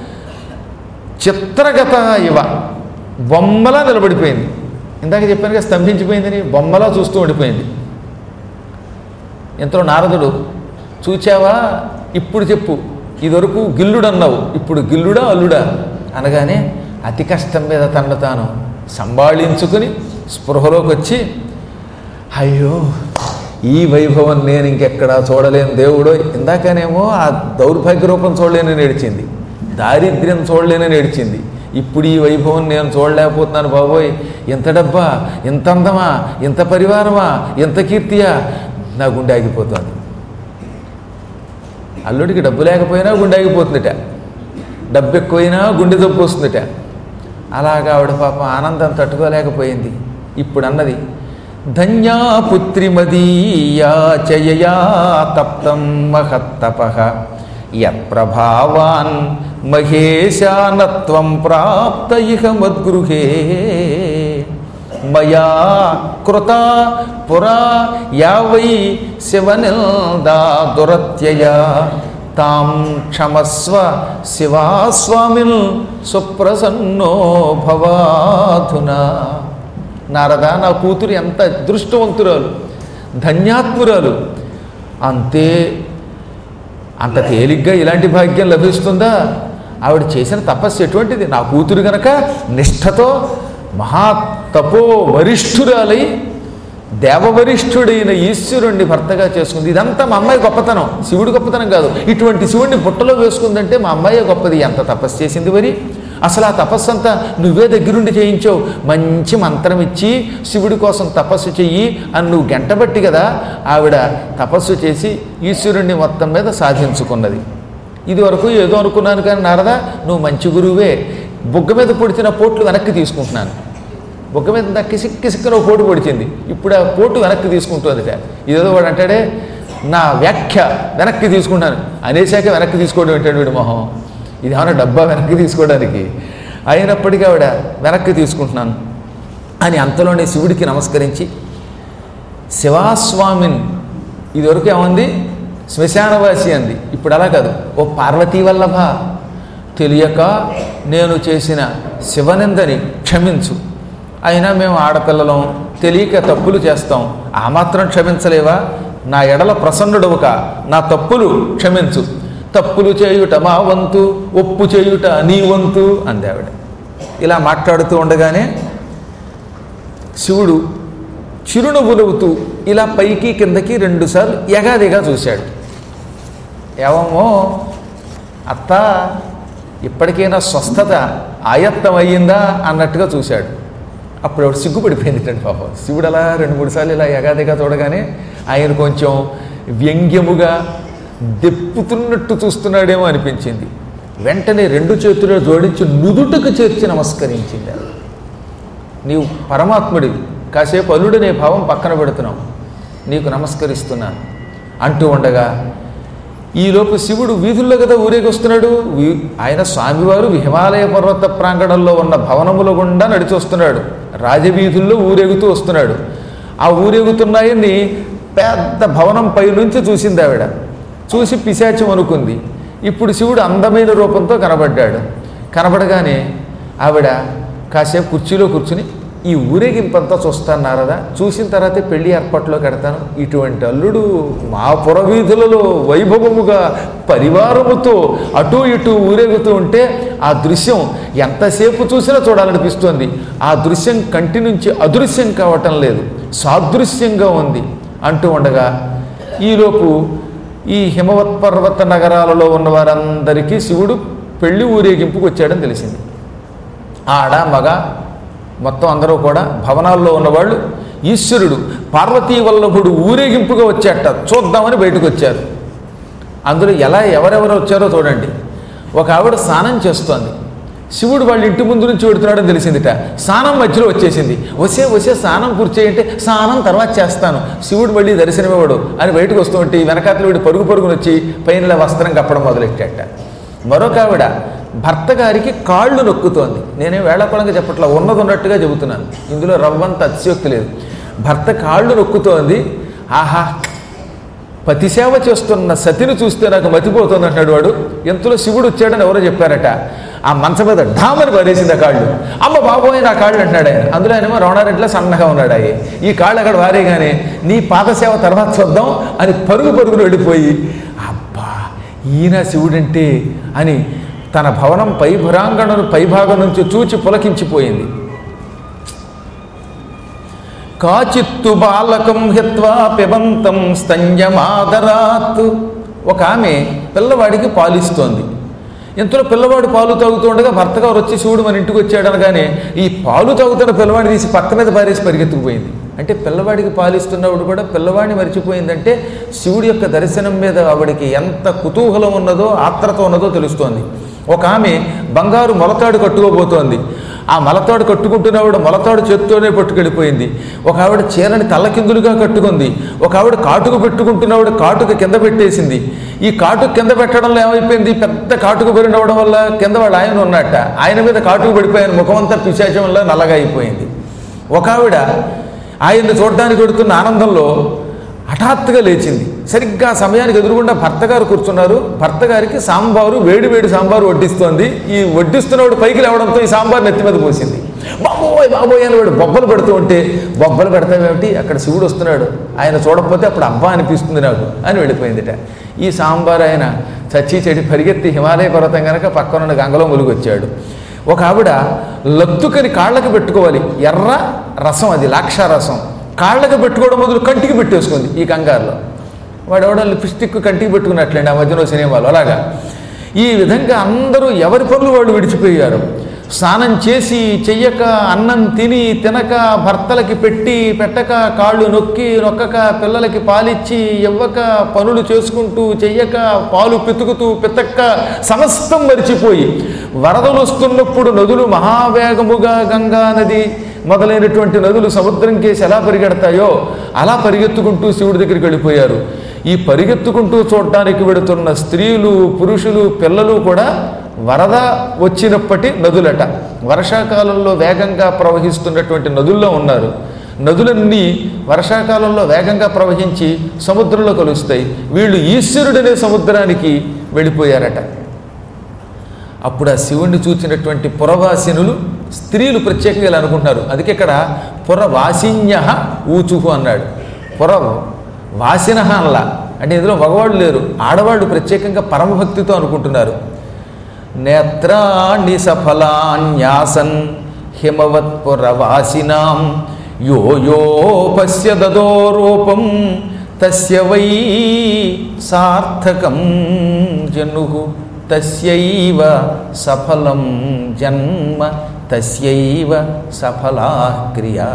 చిత్రగత ఇవ బొమ్మలా నిలబడిపోయింది ఇందాక చెప్పాను కదా స్తంభించిపోయిందని బొమ్మలా చూస్తూ ఉండిపోయింది ఇంతలో నారదుడు చూచావా ఇప్పుడు చెప్పు ఇదివరకు గిల్లుడు అన్నావు ఇప్పుడు గిల్లుడా అల్లుడా అనగానే అతి కష్టం మీద తనను తాను సంభాళించుకుని స్పృహలోకి వచ్చి అయ్యో ఈ వైభవం నేను ఇంకెక్కడా చూడలేను దేవుడు ఇందాకనేమో ఆ దౌర్భాగ్య రూపం చూడలేనని ఏడిచింది దారిద్ర్యం చూడలేనని ఏడిచింది ఇప్పుడు ఈ వైభవం నేను చూడలేకపోతున్నాను బాబోయ్ ఎంత డబ్బా ఎంత అందమా ఎంత పరివారమా ఎంత కీర్తియా నా గుండె ఆగిపోతుంది అల్లుడికి డబ్బు లేకపోయినా గుండె ఆగిపోతుందట డబ్బు ఎక్కువైనా గుండె జబ్బు వస్తుందట అలాగా ఆవిడ పాపం ఆనందం తట్టుకోలేకపోయింది ఇప్పుడు అన్నది ధన్యా పుత్రి మదీయా చయయా తప్తం మహత్తప యత్ప్రభావాన్ మహేశానత్వం ప్రాప్త ఇహ మద్గృహే మయా కృత పురా యావై శివనిల్దా దురత్యయ తాం క్షమస్వ శివాస్వామిన్ సుప్రసన్నో భవాధునా నారద నా కూతురు ఎంత అదృష్టవంతురాలు ధన్యాత్మురాలు అంతే అంత తేలిగ్గా ఇలాంటి భాగ్యం లభిస్తుందా ఆవిడ చేసిన తపస్సు ఎటువంటిది నా కూతురు గనక నిష్ఠతో మహా తపో వరిష్ఠురాలై దేవవరిష్ఠుడైన ఈశ్వరుణ్ణి భర్తగా చేసుకుంది ఇదంతా మా అమ్మాయి గొప్పతనం శివుడి గొప్పతనం కాదు ఇటువంటి శివుడిని బుట్టలో వేసుకుందంటే మా అమ్మాయి గొప్పది ఎంత తపస్సు చేసింది మరి అసలు ఆ తపస్సు అంతా నువ్వే దగ్గరుండి చేయించావు మంచి మంత్రం ఇచ్చి శివుడి కోసం తపస్సు చెయ్యి అని నువ్వు గంటబట్టి కదా ఆవిడ తపస్సు చేసి ఈశ్వరుణ్ణి మొత్తం మీద సాధించుకున్నది ఇది వరకు ఏదో అనుకున్నాను కానీ నారదా నువ్వు మంచి గురువే బుగ్గ మీద పొడిచిన పోట్లు వెనక్కి తీసుకుంటున్నాను బుగ్గ మీద ఇంత కిసిక్ కిసిక్కన పోటు పొడిచింది ఇప్పుడు ఆ పోటు వెనక్కి తీసుకుంటుందిట ఇదేదో వాడు అంటాడే నా వ్యాఖ్య వెనక్కి తీసుకుంటాను అనేశాక వెనక్కి తీసుకోవడం ఏంటాడు వీడు మొహం ఇది ఏమైనా డబ్బా వెనక్కి తీసుకోవడానికి అయినప్పటికీ ఆవిడ వెనక్కి తీసుకుంటున్నాను అని అంతలోనే శివుడికి నమస్కరించి శివాస్వామిన్ ఇదివరకు ఏముంది శ్మశానవాసి అంది ఇప్పుడు అలా కాదు ఓ పార్వతీ వల్లభ తెలియక నేను చేసిన శివనిందని క్షమించు అయినా మేము ఆడపిల్లలం తెలియక తప్పులు చేస్తాం ఆ మాత్రం క్షమించలేవా నా ఎడల ప్రసన్నుడవుక నా తప్పులు క్షమించు తప్పులు చేయుట మా వంతు ఒప్పు చేయుట నీ వంతు అంది ఆవిడ ఇలా మాట్లాడుతూ ఉండగానే శివుడు చిరునవ్వులవుతూ ఇలా పైకి కిందకి రెండుసార్లు ఎగాదిగా చూశాడు ఏమో అత్త ఇప్పటికైనా స్వస్థత ఆయత్తం అయ్యిందా అన్నట్టుగా చూశాడు అప్పుడు ఆవిడ సిగ్గుపడిపోయింది పాపం శివుడు అలా రెండు మూడు సార్లు ఇలా ఎగాదిగా చూడగానే ఆయన కొంచెం వ్యంగ్యముగా దెప్పుతున్నట్టు చూస్తున్నాడేమో అనిపించింది వెంటనే రెండు చేతులు జోడించి నుదుటకు చేర్చి నమస్కరించింది ఆవిడ. నీవు పరమాత్ముడివి కాసేపు అల్లుడనే భావం పక్కన పెడుతున్నావు నీకు నమస్కరిస్తున్నాను అంటూ ఉండగా ఈలోపు శివుడు వీధుల్లో కదా ఊరేగొస్తున్నాడు వీ- ఆయన స్వామివారు హిమాలయ పర్వత ప్రాంగణంలో ఉన్న భవనముల గుండా నడిచి వస్తున్నాడు రాజవీధుల్లో ఊరేగుతూ వస్తున్నాడు ఆ ఊరేగుతున్నాయని పెద్ద భవనం పై నుంచి చూసింది ఆవిడ చూసి పిశాచం అనుకుంది ఇప్పుడు శివుడు అందమైన రూపంతో కనబడ్డాడు కనబడగానే ఆవిడ కాసేపు కుర్చీలో కూర్చుని ఈ ఊరేగింపంతా చూస్తాను నారదా చూసిన తర్వాతే పెళ్లి ఏర్పాట్లో కడతాను ఇటువంటి అల్లుడు మా పురవీధులలో వైభవముగా పరివారముతో అటు ఇటు ఊరేగుతూ ఉంటే ఆ దృశ్యం ఎంతసేపు చూసినా చూడాలనిపిస్తోంది ఆ దృశ్యం కంటి నుంచి అదృశ్యం కావటం లేదు సాదృశ్యంగా ఉంది అంటూ ఉండగా ఈలోపు ఈ హిమవత్ పర్వత నగరాలలో ఉన్న వారందరికీ శివుడు పెళ్లి ఊరేగింపుకు వచ్చాడని తెలిసింది ఆడ మగ మొత్తం అందరూ కూడా భవనాల్లో ఉన్నవాళ్ళు ఈశ్వరుడు పార్వతీ వల్లభుడు ఊరేగింపుగా వచ్చాట చూద్దామని బయటకు వచ్చారు అందులో ఎలా ఎవరెవరు వచ్చారో చూడండి ఒక ఆవిడ స్నానం చేస్తోంది శివుడు వాళ్ళ ఇంటి ముందు నుంచి పెడుతున్నాడని తెలిసిందిట స్నానం మధ్యలో వచ్చేసింది వసే వసే స్నానం కూర్చేయంటే స్నానం తర్వాత చేస్తాను శివుడు మళ్ళీ దర్శనమివ్వడు అని బయటకు వస్తూ ఉంటే ఈ వెనకాతలు వీడు పరుగు పరుగున వచ్చి పైన ఇలా వస్త్రం కప్పడం మొదలెట్టాట మరొక ఆవిడ భర్త గారికి కాళ్ళు నొక్కుతోంది నేనే వేళాకోళంగా చెప్పట్లా ఉన్నది ఉన్నట్టుగా చెబుతున్నాను ఇందులో రవ్వంత అతిశయోక్తి లేదు భర్త కాళ్ళు నొక్కుతోంది ఆహా పతి సేవ చేస్తున్న సతిని చూస్తే నాకు మతిపోతుంది అంటాడు వాడు ఎంతలో శివుడు వచ్చాడని ఎవరో చెప్పారట ఆ మంచం మీద ఢామని పడేసింది ఆ కాళ్ళు అమ్మ బాబోయ్ నా కాళ్ళు అంటున్నాడు ఆయన అందులో ఆయనేమో రవణారెడ్డిలో సన్నగా ఉన్నాడు అయ్యి ఈ కాళ్ళు అక్కడ వారేగానే నీ పాదసేవ తర్వాత చూద్దాం అని పరుగు పరుగులు వెళ్ళిపోయి అబ్బా ఈయన శివుడంటే అని తన భవనం పై భురాంగణను పైభాగం నుంచి చూచి పులకించిపోయింది కాచిత్తు బాలకం హిత్వా పిబంతం స్తన్యమాదరాత్ ఒక ఆమె పిల్లవాడికి పాలిస్తోంది ఇంతలో పిల్లవాడు పాలు తాగుతూ ఉండగా భర్త గారు వచ్చి శివుడు మన ఇంటికి వచ్చాడు అనగానే ఈ పాలు తాగుతున్న పిల్లవాడిని తీసి పక్క మీద పారేసి పరిగెత్తుకుపోయింది అంటే పిల్లవాడికి పాలిస్తున్నప్పుడు కూడా పిల్లవాడిని మర్చిపోయిందంటే శివుడి యొక్క దర్శనం మీద ఆవిడికి ఎంత కుతూహలం ఉన్నదో ఆత్రత ఉన్నదో తెలుస్తోంది ఒక ఆమె బంగారు మొలతాడు కట్టుకోబోతోంది ఆ మలతాడు కట్టుకుంటున్నవాడు మలతాడు చేత్తోనే పట్టుకెళ్ళిపోయింది ఒక ఆవిడ చీరని తల్లకిందులుగా కట్టుకుంది ఒక ఆవిడ కాటుకు పెట్టుకుంటున్నవాడు కాటుకు కింద పెట్టేసింది ఈ కాటుకు కింద పెట్టడంలో ఏమైపోయింది పెద్ద కాటుకు పెరినవడం వల్ల కింద వాళ్ళు ఆయన ఉన్నట్ట ఆయన మీద కాటుకు పడిపోయాను ముఖమంతా పిశాచం వల్ల నల్లగా అయిపోయింది ఒక ఆవిడ ఆయన్ని చూడడానికి వెడుతున్న ఆనందంలో హఠాత్తుగా లేచింది సరిగ్గా ఆ సమయానికి ఎదురుగుండా భర్త గారు కూర్చున్నారు భర్త గారికి సాంబారు వేడి వేడి సాంబారు వడ్డిస్తోంది ఈ వడ్డిస్తున్నవాడు పైకి లేవడంతో ఈ సాంబార్ నెత్తి మీద పోసింది బాబోయ్ బాబోయ్ అని వాడు బొబ్బలు పెడుతూ ఉంటే బొబ్బలు పెడతామేమిటి అక్కడ శివుడు వస్తున్నాడు ఆయన చూడకపోతే అప్పుడు అబ్బా అనిపిస్తుంది నాకు అని వెళ్ళిపోయిందిట ఈ సాంబార్ ఆయన చచ్చి చెడి పరిగెత్తి హిమాలయ పర్వతం కనుక పక్కనున్న గంగలో ములిగొచ్చాడు ఒక ఆవిడ లత్తుకని కాళ్ళకి పెట్టుకోవాలి ఎర్ర రసం అది లాక్ష రసం కాళ్ళకి పెట్టుకోవడం మొదలు కంటికి పెట్టేసుకుంది ఈ కంగారులో వాడు ఎవడో లిప్స్టిక్ కంటికి పెట్టుకున్నట్లండి ఆ మధ్యలో సినిమాలో అలాగా ఈ విధంగా అందరూ ఎవరి పనులు వాళ్ళు విడిచిపోయారు స్నానం చేసి చెయ్యక అన్నం తిని తినక భర్తలకి పెట్టి పెట్టక కాళ్ళు నొక్కి నొక్కక పిల్లలకి పాలిచ్చి ఇవ్వక పనులు చేసుకుంటూ చెయ్యక పాలు పితుకుతూ పితక్క సమస్తం మరిచిపోయి వరదలు వస్తున్నప్పుడు నదులు మహావేగముగా గంగా నది మొదలైనటువంటి నదులు సముద్రం కేసి ఎలా పరిగెడతాయో అలా పరిగెత్తుకుంటూ శివుడి దగ్గరికి వెళ్ళిపోయారు ఈ పరిగెత్తుకుంటూ చూడటానికి వెడుతున్న స్త్రీలు పురుషులు పిల్లలు కూడా వరద వచ్చినప్పటి నదులట వర్షాకాలంలో వేగంగా ప్రవహిస్తున్నటువంటి నదుల్లో ఉన్నారు నదులన్నీ వర్షాకాలంలో వేగంగా ప్రవహించి సముద్రంలో కలుస్తాయి వీళ్ళు ఈశ్వరుడనే సముద్రానికి వెళ్ళిపోయారట అప్పుడు ఆ శివుణ్ణి చూచినటువంటి పురవాసినులు స్త్రీలు ప్రత్యేకంగా ఇలా అనుకుంటున్నారు అందుకే ఇక్కడ పురవాసిన్య ఊచుహు అన్నాడు పుర వాసిన అనలా అంటే ఇందులో మగవాళ్ళు లేరు ఆడవాళ్ళు ప్రత్యేకంగా పరమభక్తితో అనుకుంటున్నారు నేత్రాణి సఫలాన్యాసన్ హిమవత్పురవాసినాం యో యో పశ్యదో రూపం తస్య వై సార్థకం జను తస్యైవ సఫలం జన్మ తస్యైవ సఫలా క్రియా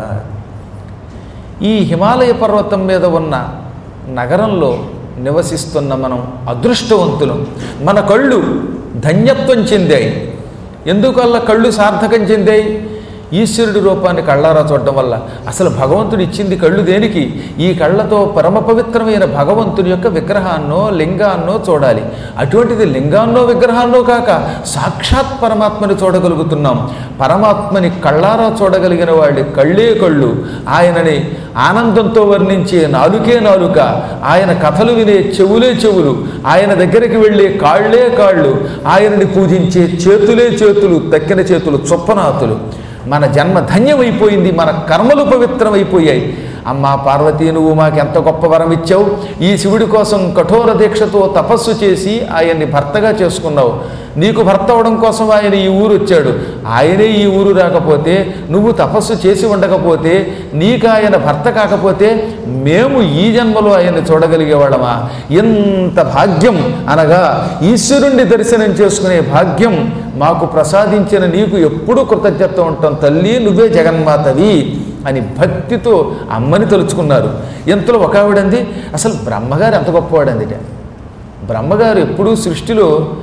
ఈ హిమాలయ పర్వతం మీద ఉన్న నగరంలో నివసిస్తున్న మనం అదృష్టవంతులం మన కళ్ళు ధన్యత్వం చెందాయి ఎందుకల్ల కళ్ళు సార్థకం చెందాయి ఈశ్వరుడి రూపాన్ని కళ్ళారా చూడటం వల్ల అసలు భగవంతుడు ఇచ్చింది కళ్ళు దేనికి ఈ కళ్ళతో పరమ పవిత్రమైన భగవంతుని యొక్క విగ్రహాన్నో లింగాన్నో చూడాలి అటువంటిది లింగాన్నో విగ్రహాన్నో కాక సాక్షాత్ పరమాత్మని చూడగలుగుతున్నాం పరమాత్మని కళ్ళారా చూడగలిగిన వాళ్ళి కళ్ళే కళ్ళు ఆయనని ఆనందంతో వర్ణించే నాలుకే నాలుక ఆయన కథలు వినే చెవులే చెవులు ఆయన దగ్గరికి వెళ్ళే కాళ్ళే కాళ్ళు ఆయనని పూజించే చేతులే చేతులు తక్కిన చేతులు చొప్పనాతులు మన జన్మ ధన్యమైపోయింది మన కర్మలు పవిత్రమైపోయాయి అమ్మా పార్వతీ నువ్వు మాకు ఎంత గొప్ప వరం ఇచ్చావు ఈ శివుడి కోసం కఠోర దీక్షతో తపస్సు చేసి ఆయన్ని భర్తగా చేసుకున్నావు నీకు భర్త అవడం కోసం ఆయన ఈ ఊరు వచ్చాడు ఆయనే ఈ ఊరు రాకపోతే నువ్వు తపస్సు చేసి ఉండకపోతే నీకు ఆయన భర్త కాకపోతే మేము ఈ జన్మలో ఆయన్ని చూడగలిగేవాళ్ళమా ఎంత భాగ్యం అనగా ఈశ్వరుణ్ణి దర్శనం చేసుకునే భాగ్యం మాకు ప్రసాదించిన నీకు ఎప్పుడూ కృతజ్ఞత ఉంటాం తల్లి నువ్వే జగన్మాతవి అని భక్తితో అమ్మని తలుచుకున్నారు ఎంతలో ఒక ఆవిడంది అసలు బ్రహ్మగారు ఎంత గొప్పవాడందిట బ్రహ్మగారు ఎప్పుడూ సృష్టిలో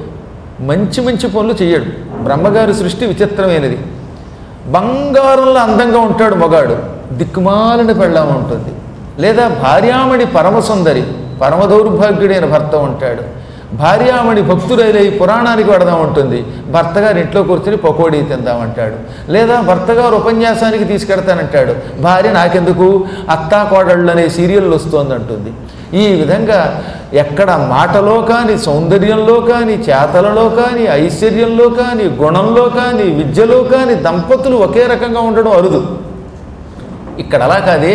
మంచి మంచి పనులు చేయడు బ్రహ్మగారి సృష్టి విచిత్రమైనది బంగారంలో అందంగా ఉంటాడు మగాడు దిక్కుమాలని పెళ్ళాం ఉంటుంది లేదా భార్యామణి పరమసుందరి పరమ దౌర్భాగ్యుడైన భర్త ఉంటాడు భార్యామణి భక్తుడైన ఈ పురాణానికి వెడదాం ఉంటుంది భర్త గారు ఇంట్లో కూర్చొని పకోడీ తిందామంటాడు లేదా భర్త గారు ఉపన్యాసానికి తీసుకెడతానంటాడు భార్య నాకెందుకు అత్తా కోడళ్ళు అనే సీరియల్ వస్తోందంటుంది ఈ విధంగా ఎక్కడ మాటలో కానీ సౌందర్యంలో కానీ చేతలలో కానీ ఐశ్వర్యంలో కానీ గుణంలో కానీ విద్యలో కానీ దంపతులు ఒకే రకంగా ఉండడం అరుదు ఇక్కడ అలా కాదే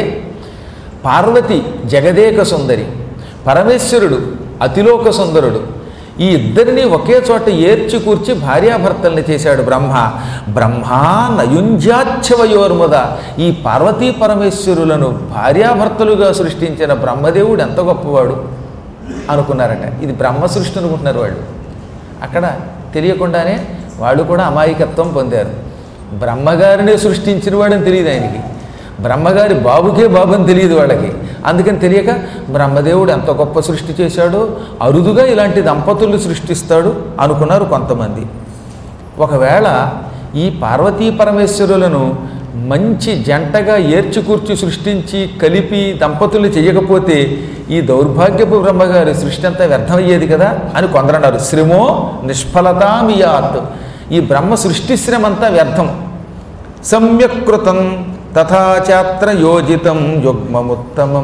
పార్వతి జగదేక సుందరి పరమేశ్వరుడు అతిలోక సుందరుడు ఈ ఇద్దరిని ఒకే చోట ఏర్చి కూర్చి భార్యాభర్తల్ని చేశాడు బ్రహ్మ బ్రహ్మా నయుంజాచ్ఛవయోర్ముద ఈ పార్వతీ పరమేశ్వరులను భార్యాభర్తలుగా సృష్టించిన బ్రహ్మదేవుడు ఎంత గొప్పవాడు అనుకున్నారట ఇది బ్రహ్మ సృష్టి అనుకుంటున్నారు వాళ్ళు అక్కడ తెలియకుండానే వాళ్ళు కూడా అమాయకత్వం పొందారు బ్రహ్మగారినే సృష్టించిన వాడని తెలియదు ఆయనకి బ్రహ్మగారి బాబుకే బాబు అని తెలియదు వాళ్ళకి అందుకని తెలియక బ్రహ్మదేవుడు ఎంత గొప్ప సృష్టి చేశాడో అరుదుగా ఇలాంటి దంపతులు సృష్టిస్తాడు అనుకున్నారు కొంతమంది ఒకవేళ ఈ పార్వతీ పరమేశ్వరులను మంచి జంటగా ఏర్చికూర్చి సృష్టించి కలిపి దంపతులు చేయకపోతే ఈ దౌర్భాగ్యపు బ్రహ్మగారి సృష్టి అంతా వ్యర్థమయ్యేది కదా అని కొందరన్నారు శ్రమో నిష్ఫలతామియాత్ ఈ బ్రహ్మ సృష్టి శ్రమంతా వ్యర్థం సమ్యకృతం తథాచాత్ర యోజితం యుగ్మముత్తమం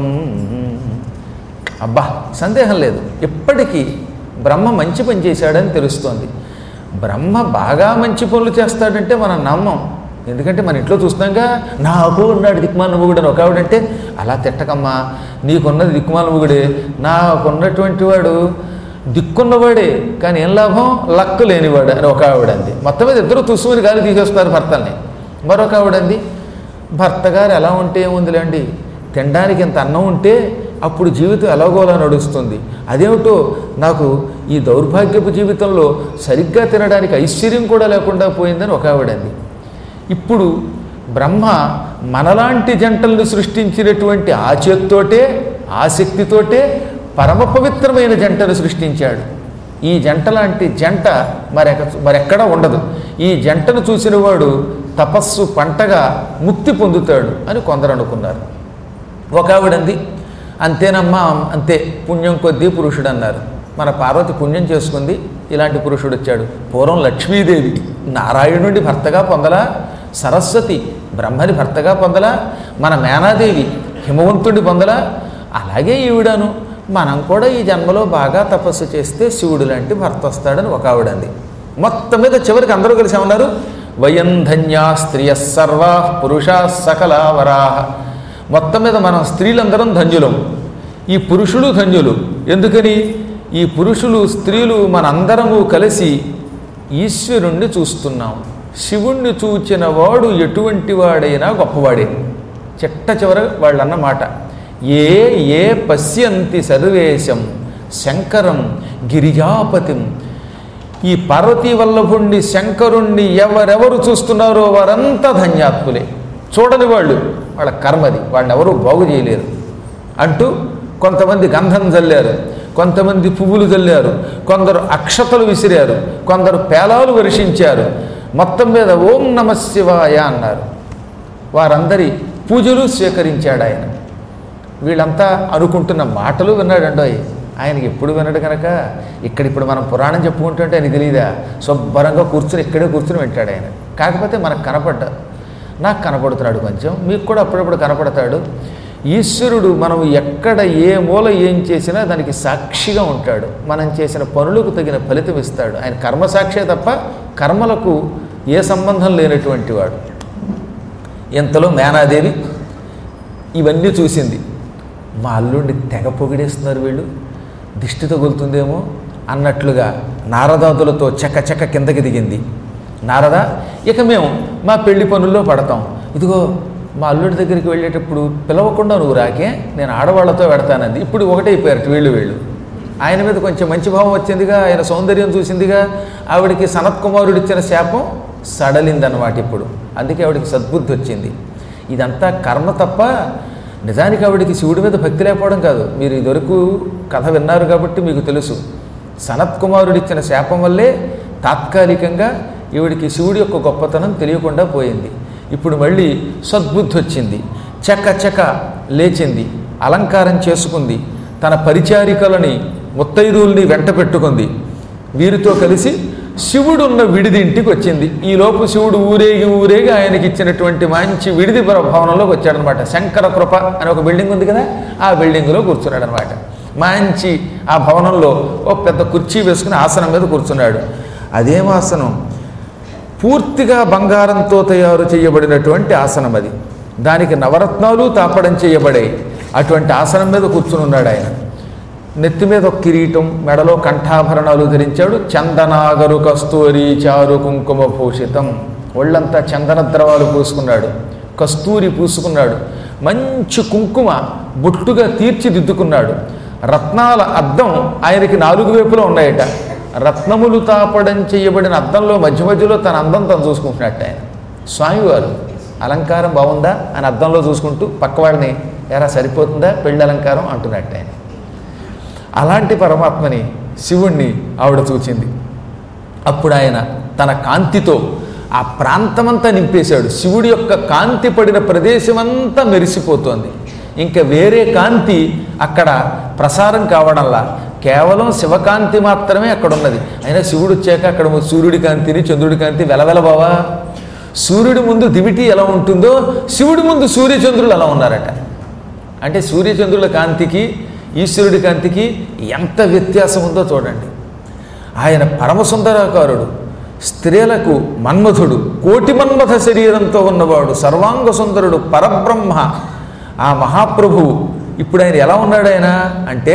అబ్బా సందేహం లేదు ఇప్పటికీ బ్రహ్మ మంచి పని చేశాడని తెలుస్తోంది బ్రహ్మ బాగా మంచి పనులు చేస్తాడంటే మనం నమ్మం ఎందుకంటే మన ఇంట్లో చూస్తున్నాగా నాకు ఉన్నాడు దిక్మాల మొగుడు అని ఒక ఆవిడంటే అలా తిట్టకమ్మా నీకున్నది దిక్కుమాల మొగుడే నాకున్నటువంటి వాడు దిక్కున్నవాడే కానీ ఏం లాభం లక్కు లేనివాడు అని ఒక ఆవిడ అంది మొత్తం మీద ఇద్దరు తుసుమని గాలి తీసేస్తున్నారు భర్తల్ని మరొక ఆవిడ అంది భర్త గారు ఎలా ఉంటే ఏముందిలేండి తినడానికి ఇంత అన్నం ఉంటే అప్పుడు జీవితం ఎలాగోలా నడుస్తుంది అదేమిటో నాకు ఈ దౌర్భాగ్యపు జీవితంలో సరిగ్గా తినడానికి ఐశ్వర్యం కూడా లేకుండా పోయిందని ఒక ఆవిడంది ఇప్పుడు బ్రహ్మ మనలాంటి జంటలను సృష్టించినటువంటి ఆ చేత్తోటే ఆ శక్తితోటే పరమ పవిత్రమైన జంటను సృష్టించాడు ఈ జంట లాంటి జంట మరెక మరెక్కడా ఉండదు ఈ జంటను చూసిన వాడు తపస్సు పంటగా ముక్తి పొందుతాడు అని కొందరు అనుకున్నారు ఒక ఆవిడంది అంతేనమ్మా అంతే పుణ్యం కొద్దీ పురుషుడు అన్నారు మన పార్వతి పుణ్యం చేసుకుంది ఇలాంటి పురుషుడు వచ్చాడు పూర్వం లక్ష్మీదేవి నారాయణుడి భర్తగా పొందలా సరస్వతి బ్రహ్మని భర్తగా పొందలా మన మేనాదేవి హిమవంతుడి పొందలా అలాగే ఈవిడను మనం కూడా ఈ జన్మలో బాగా తపస్సు చేస్తే శివుడు లాంటి భర్త వస్తాడని ఒక ఆవిడంది మొత్తం మీద చివరికి అందరూ కలిసి ఏమన్నారు వయం ధన్యా స్త్రియ సర్వా పురుషా సకల వరాహ మొత్తం మీద మనం స్త్రీలందరం ధన్యులం ఈ పురుషులు ధన్యులు ఎందుకని ఈ పురుషులు స్త్రీలు మనందరము కలిసి ఈశ్వరుణ్ణి చూస్తున్నాం శివుణ్ణి చూచిన వాడు ఎటువంటి వాడైనా గొప్పవాడే చిట్ట చివర వాళ్ళన్న మాట ఏ ఏ పశ్యంతి సర్వేశం శంకరం గిరిజాపతిం ఈ పార్వతీ వల్లభుణ్ణి శంకరుణ్ణి ఎవరెవరు చూస్తున్నారో వారంతా ధన్యాత్ములే చూడని వాళ్ళు వాళ్ళ కర్మది వాళ్ళని ఎవరూ బాగు చేయలేరు అంటూ కొంతమంది గంధం జల్లారు కొంతమంది పువ్వులు జల్లారు కొందరు అక్షతలు విసిరారు కొందరు పేలాలు వర్షించారు మొత్తం మీద ఓం నమ శివాయ అన్నారు వారందరి పూజలు స్వీకరించాడు ఆయన వీళ్ళంతా అనుకుంటున్న మాటలు విన్నాడండోయ్ ఆయనకి ఎప్పుడు వినడు కనుక ఇక్కడ ఇప్పుడు మనం పురాణం చెప్పుకుంటుంటే ఆయనకి తెలియదా శుభ్రంగా కూర్చుని ఇక్కడే కూర్చుని వింటాడు ఆయన కాకపోతే మనకు కనపడ్డా నాకు కనపడుతున్నాడు కొంచెం మీకు కూడా అప్పుడప్పుడు కనపడతాడు ఈశ్వరుడు మనం ఎక్కడ ఏ మూల ఏం చేసినా దానికి సాక్షిగా ఉంటాడు మనం చేసిన పనులకు తగిన ఫలితం ఇస్తాడు ఆయన కర్మసాక్షే తప్ప కర్మలకు ఏ సంబంధం లేనటువంటి వాడు ఇంతలో మేనాదేవి ఇవన్నీ చూసింది మా అల్లుడిని తెగ పొగిడేస్తున్నారు వీళ్ళు దిష్టి తగులుతుందేమో అన్నట్లుగా నారదాదులతో చక్క చక్క కిందకి దిగింది నారద ఇక మేము మా పెళ్లి పనుల్లో పడతాం ఇదిగో మా అల్లుడి దగ్గరికి వెళ్ళేటప్పుడు పిలవకుండా నువ్వు రాకే నేను ఆడవాళ్లతో పెడతానంది ఇప్పుడు ఒకటైపోయారు వీళ్ళు వీళ్ళు ఆయన మీద కొంచెం మంచి భావం వచ్చిందిగా ఆయన సౌందర్యం చూసిందిగా ఆవిడికి సనత్ కుమారుడు ఇచ్చిన శాపం సడలిందన్నమాట ఇప్పుడు అందుకే ఆవిడికి సద్బుద్ధి వచ్చింది ఇదంతా కర్మ తప్ప నిజానికి ఆవిడికి శివుడి మీద భక్తి లేకపోవడం కాదు మీరు ఇదివరకు కథ విన్నారు కాబట్టి మీకు తెలుసు సనత్ కుమారుడు ఇచ్చిన శాపం వల్లే తాత్కాలికంగా ఈవిడికి శివుడి యొక్క గొప్పతనం తెలియకుండా పోయింది ఇప్పుడు మళ్ళీ సద్బుద్ధి వచ్చింది చక్క చక్క లేచింది అలంకారం చేసుకుంది తన పరిచారికలని ముత్తైదువుల్ని వెంట పెట్టుకుంది వీరితో కలిసి శివుడున్న విడిది ఇంటికి వచ్చింది ఈలోపు శివుడు ఊరేగి ఊరేగి ఆయనకి ఇచ్చినటువంటి మంచి విడిది భవ- భవనంలోకి వచ్చాడనమాట శంకర కృప అని ఒక బిల్డింగ్ ఉంది కదా ఆ బిల్డింగ్లో కూర్చున్నాడు అనమాట మంచి ఆ భవనంలో ఓ పెద్ద కుర్చీ వేసుకుని ఆసనం మీద కూర్చున్నాడు అదేం ఆసనం పూర్తిగా బంగారంతో తయారు చేయబడినటువంటి ఆసనం అది దానికి నవరత్నాలు తాపడం చేయబడాయి అటువంటి ఆసనం మీద కూర్చుని ఉన్నాడు ఆయన నెత్తి మీద ఒక కిరీటం మెడలో కంఠాభరణాలు ధరించాడు చందనాగరు కస్తూరి చారు కుంకుమ భూషితం ఒళ్ళంతా చందన ద్రవాలు పూసుకున్నాడు కస్తూరి పూసుకున్నాడు మంచి కుంకుమ బొట్టుగా తీర్చిదిద్దుకున్నాడు రత్నాల అద్దం ఆయనకి నాలుగు వైపులా ఉన్నాయట రత్నములు తాపడం చేయబడిన అద్దంలో మధ్య మధ్యలో తన అందం తను చూసుకుంటున్నట్టు ఆయన స్వామివారు అలంకారం బాగుందా అని అద్దంలో చూసుకుంటూ పక్కవాడిని ఎరా సరిపోతుందా పెళ్ళి అలంకారం అంటున్నట్టు ఆయన అలాంటి పరమాత్మని శివుణ్ణి ఆవిడ చూచింది అప్పుడు ఆయన తన కాంతితో ఆ ప్రాంతమంతా నింపేశాడు శివుడి యొక్క కాంతి పడిన ప్రదేశమంతా మెరిసిపోతోంది ఇంకా వేరే కాంతి అక్కడ ప్రసారం కావడంలా కేవలం శివకాంతి మాత్రమే అక్కడ ఉన్నది అయినా శివుడు వచ్చాక అక్కడ సూర్యుడి కాంతిని చంద్రుడి కాంతి వెలవెల బావా సూర్యుడి ముందు దివిటి ఎలా ఉంటుందో శివుడి ముందు సూర్యచంద్రులు అలా ఉన్నారట అంటే సూర్యచంద్రుల కాంతికి ఈశ్వరుడి కాంతికి ఎంత వ్యత్యాసం ఉందో చూడండి ఆయన పరమసుందరాకారుడు స్త్రీలకు మన్మథుడు కోటి మన్మథ శరీరంతో ఉన్నవాడు సర్వాంగ సుందరుడు పరబ్రహ్మ ఆ మహాప్రభువు ఇప్పుడు ఆయన ఎలా ఉన్నాడు ఆయన అంటే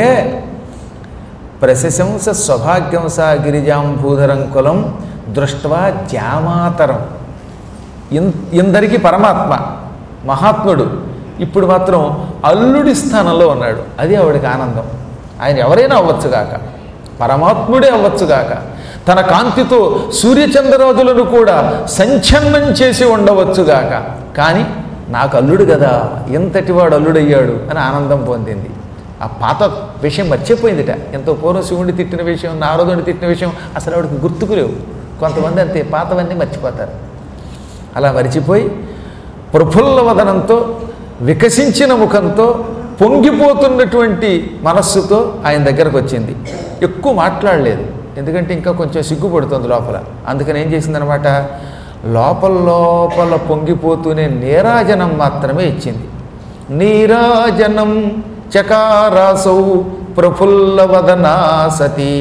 ప్రశశంస స్వభాగ్యంస గిరిజాం భూధరం కులం దృష్ట్వా జామాతరం ఇన్ ఇందరికీ పరమాత్మ మహాత్ముడు ఇప్పుడు మాత్రం అల్లుడి స్థానంలో ఉన్నాడు అది ఆవిడకి ఆనందం ఆయన ఎవరైనా అవ్వచ్చుగాక పరమాత్ముడే అవ్వచ్చుగాక తన కాంతితో సూర్యచంద్రాదులను కూడా సంఛన్నం చేసి ఉండవచ్చుగాక కానీ నాకు అల్లుడు కదా ఇంతటి వాడు అల్లుడయ్యాడు అని ఆనందం పొందింది ఆ పాత విషయం మర్చిపోయిందిట ఎంతో పూర్వం శివుడిని తిట్టిన విషయం నారదుని తిట్టిన విషయం అసలు ఆవిడకి గుర్తుకు లేవు కొంతమంది అంతే పాతవన్నీ మర్చిపోతారు అలా మరిచిపోయి ప్రఫుల్ల వదనంతో వికసించిన ముఖంతో పొంగిపోతున్నటువంటి మనస్సుతో ఆయన దగ్గరకు వచ్చింది ఎక్కువ మాట్లాడలేదు ఎందుకంటే ఇంకా కొంచెం సిగ్గుపడుతుంది లోపల అందుకని ఏం చేసిందనమాట లోపల లోపల పొంగిపోతూనే నీరాజనం మాత్రమే ఇచ్చింది నీరాజనం చకారాసౌ ప్రఫుల్లవదనా సతీ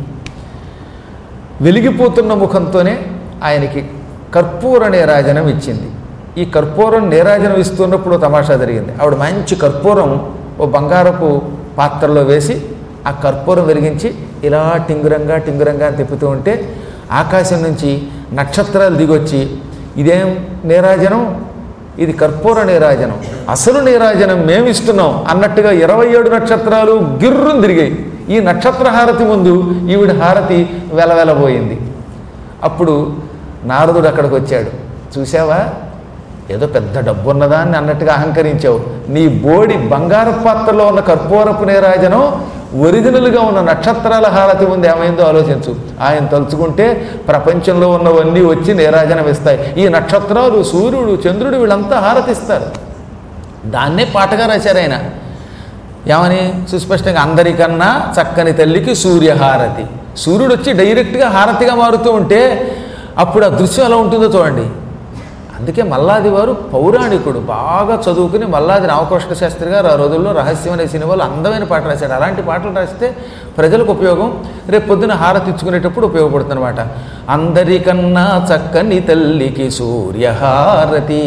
వెలిగిపోతున్న ముఖంతోనే ఆయనకి కర్పూర నీరాజనం ఇచ్చింది ఈ కర్పూరం నీరాజనం ఇస్తున్నప్పుడు తమాషా జరిగింది ఆవిడ మంచి కర్పూరం ఓ బంగారపు పాత్రలో వేసి ఆ కర్పూరం వెలిగించి ఇలా టింగురంగా టింగురంగా తిప్పుతూ ఉంటే ఆకాశం నుంచి నక్షత్రాలు దిగొచ్చి ఇదేం నీరాజనం ఇది కర్పూర నీరాజనం అసలు నీరాజనం మేము ఇస్తున్నాం అన్నట్టుగా ఇరవై ఏడు నక్షత్రాలు గిర్రును తిరిగాయి ఈ నక్షత్ర హారతి ముందు ఈవిడ హారతి వెలవెలబోయింది అప్పుడు నారదుడు అక్కడికి వచ్చాడు చూసావా ఏదో పెద్ద డబ్బు ఉన్నదా అని అన్నట్టుగా అహంకరించావు నీ బోడి బంగారు పాత్రలో ఉన్న కర్పూరపు నీరాజనం ఒరిజినల్గా ఉన్న నక్షత్రాల హారతి ముందు ఏమైందో ఆలోచించు ఆయన తలుచుకుంటే ప్రపంచంలో ఉన్నవన్నీ వచ్చి నీరాజనం ఇస్తాయి ఈ నక్షత్రాలు సూర్యుడు చంద్రుడు వీళ్ళంతా హారతిస్తారు దాన్నే పాటగా రాశారు ఆయన ఏమని సుస్పష్టంగా అందరికన్నా చక్కని తల్లికి సూర్యహారతి సూర్యుడు వచ్చి డైరెక్ట్గా హారతిగా మారుతూ ఉంటే అప్పుడు ఆ దృశ్యం ఎలా ఉంటుందో చూడండి అందుకే మల్లాది వారు పౌరాణికుడు బాగా చదువుకుని మల్లాది రామకృష్ణ శాస్త్రి గారు ఆ రోజుల్లో రహస్యం అనే సినిమాలో అందమైన పాట రాశాడు అలాంటి పాటలు రాస్తే ప్రజలకు ఉపయోగం రేపు పొద్దున హారతి ఇచ్చుకునేటప్పుడు ఉపయోగపడుతుంది అనమాట అందరికన్నా చక్కని తల్లికి సూర్యహారతి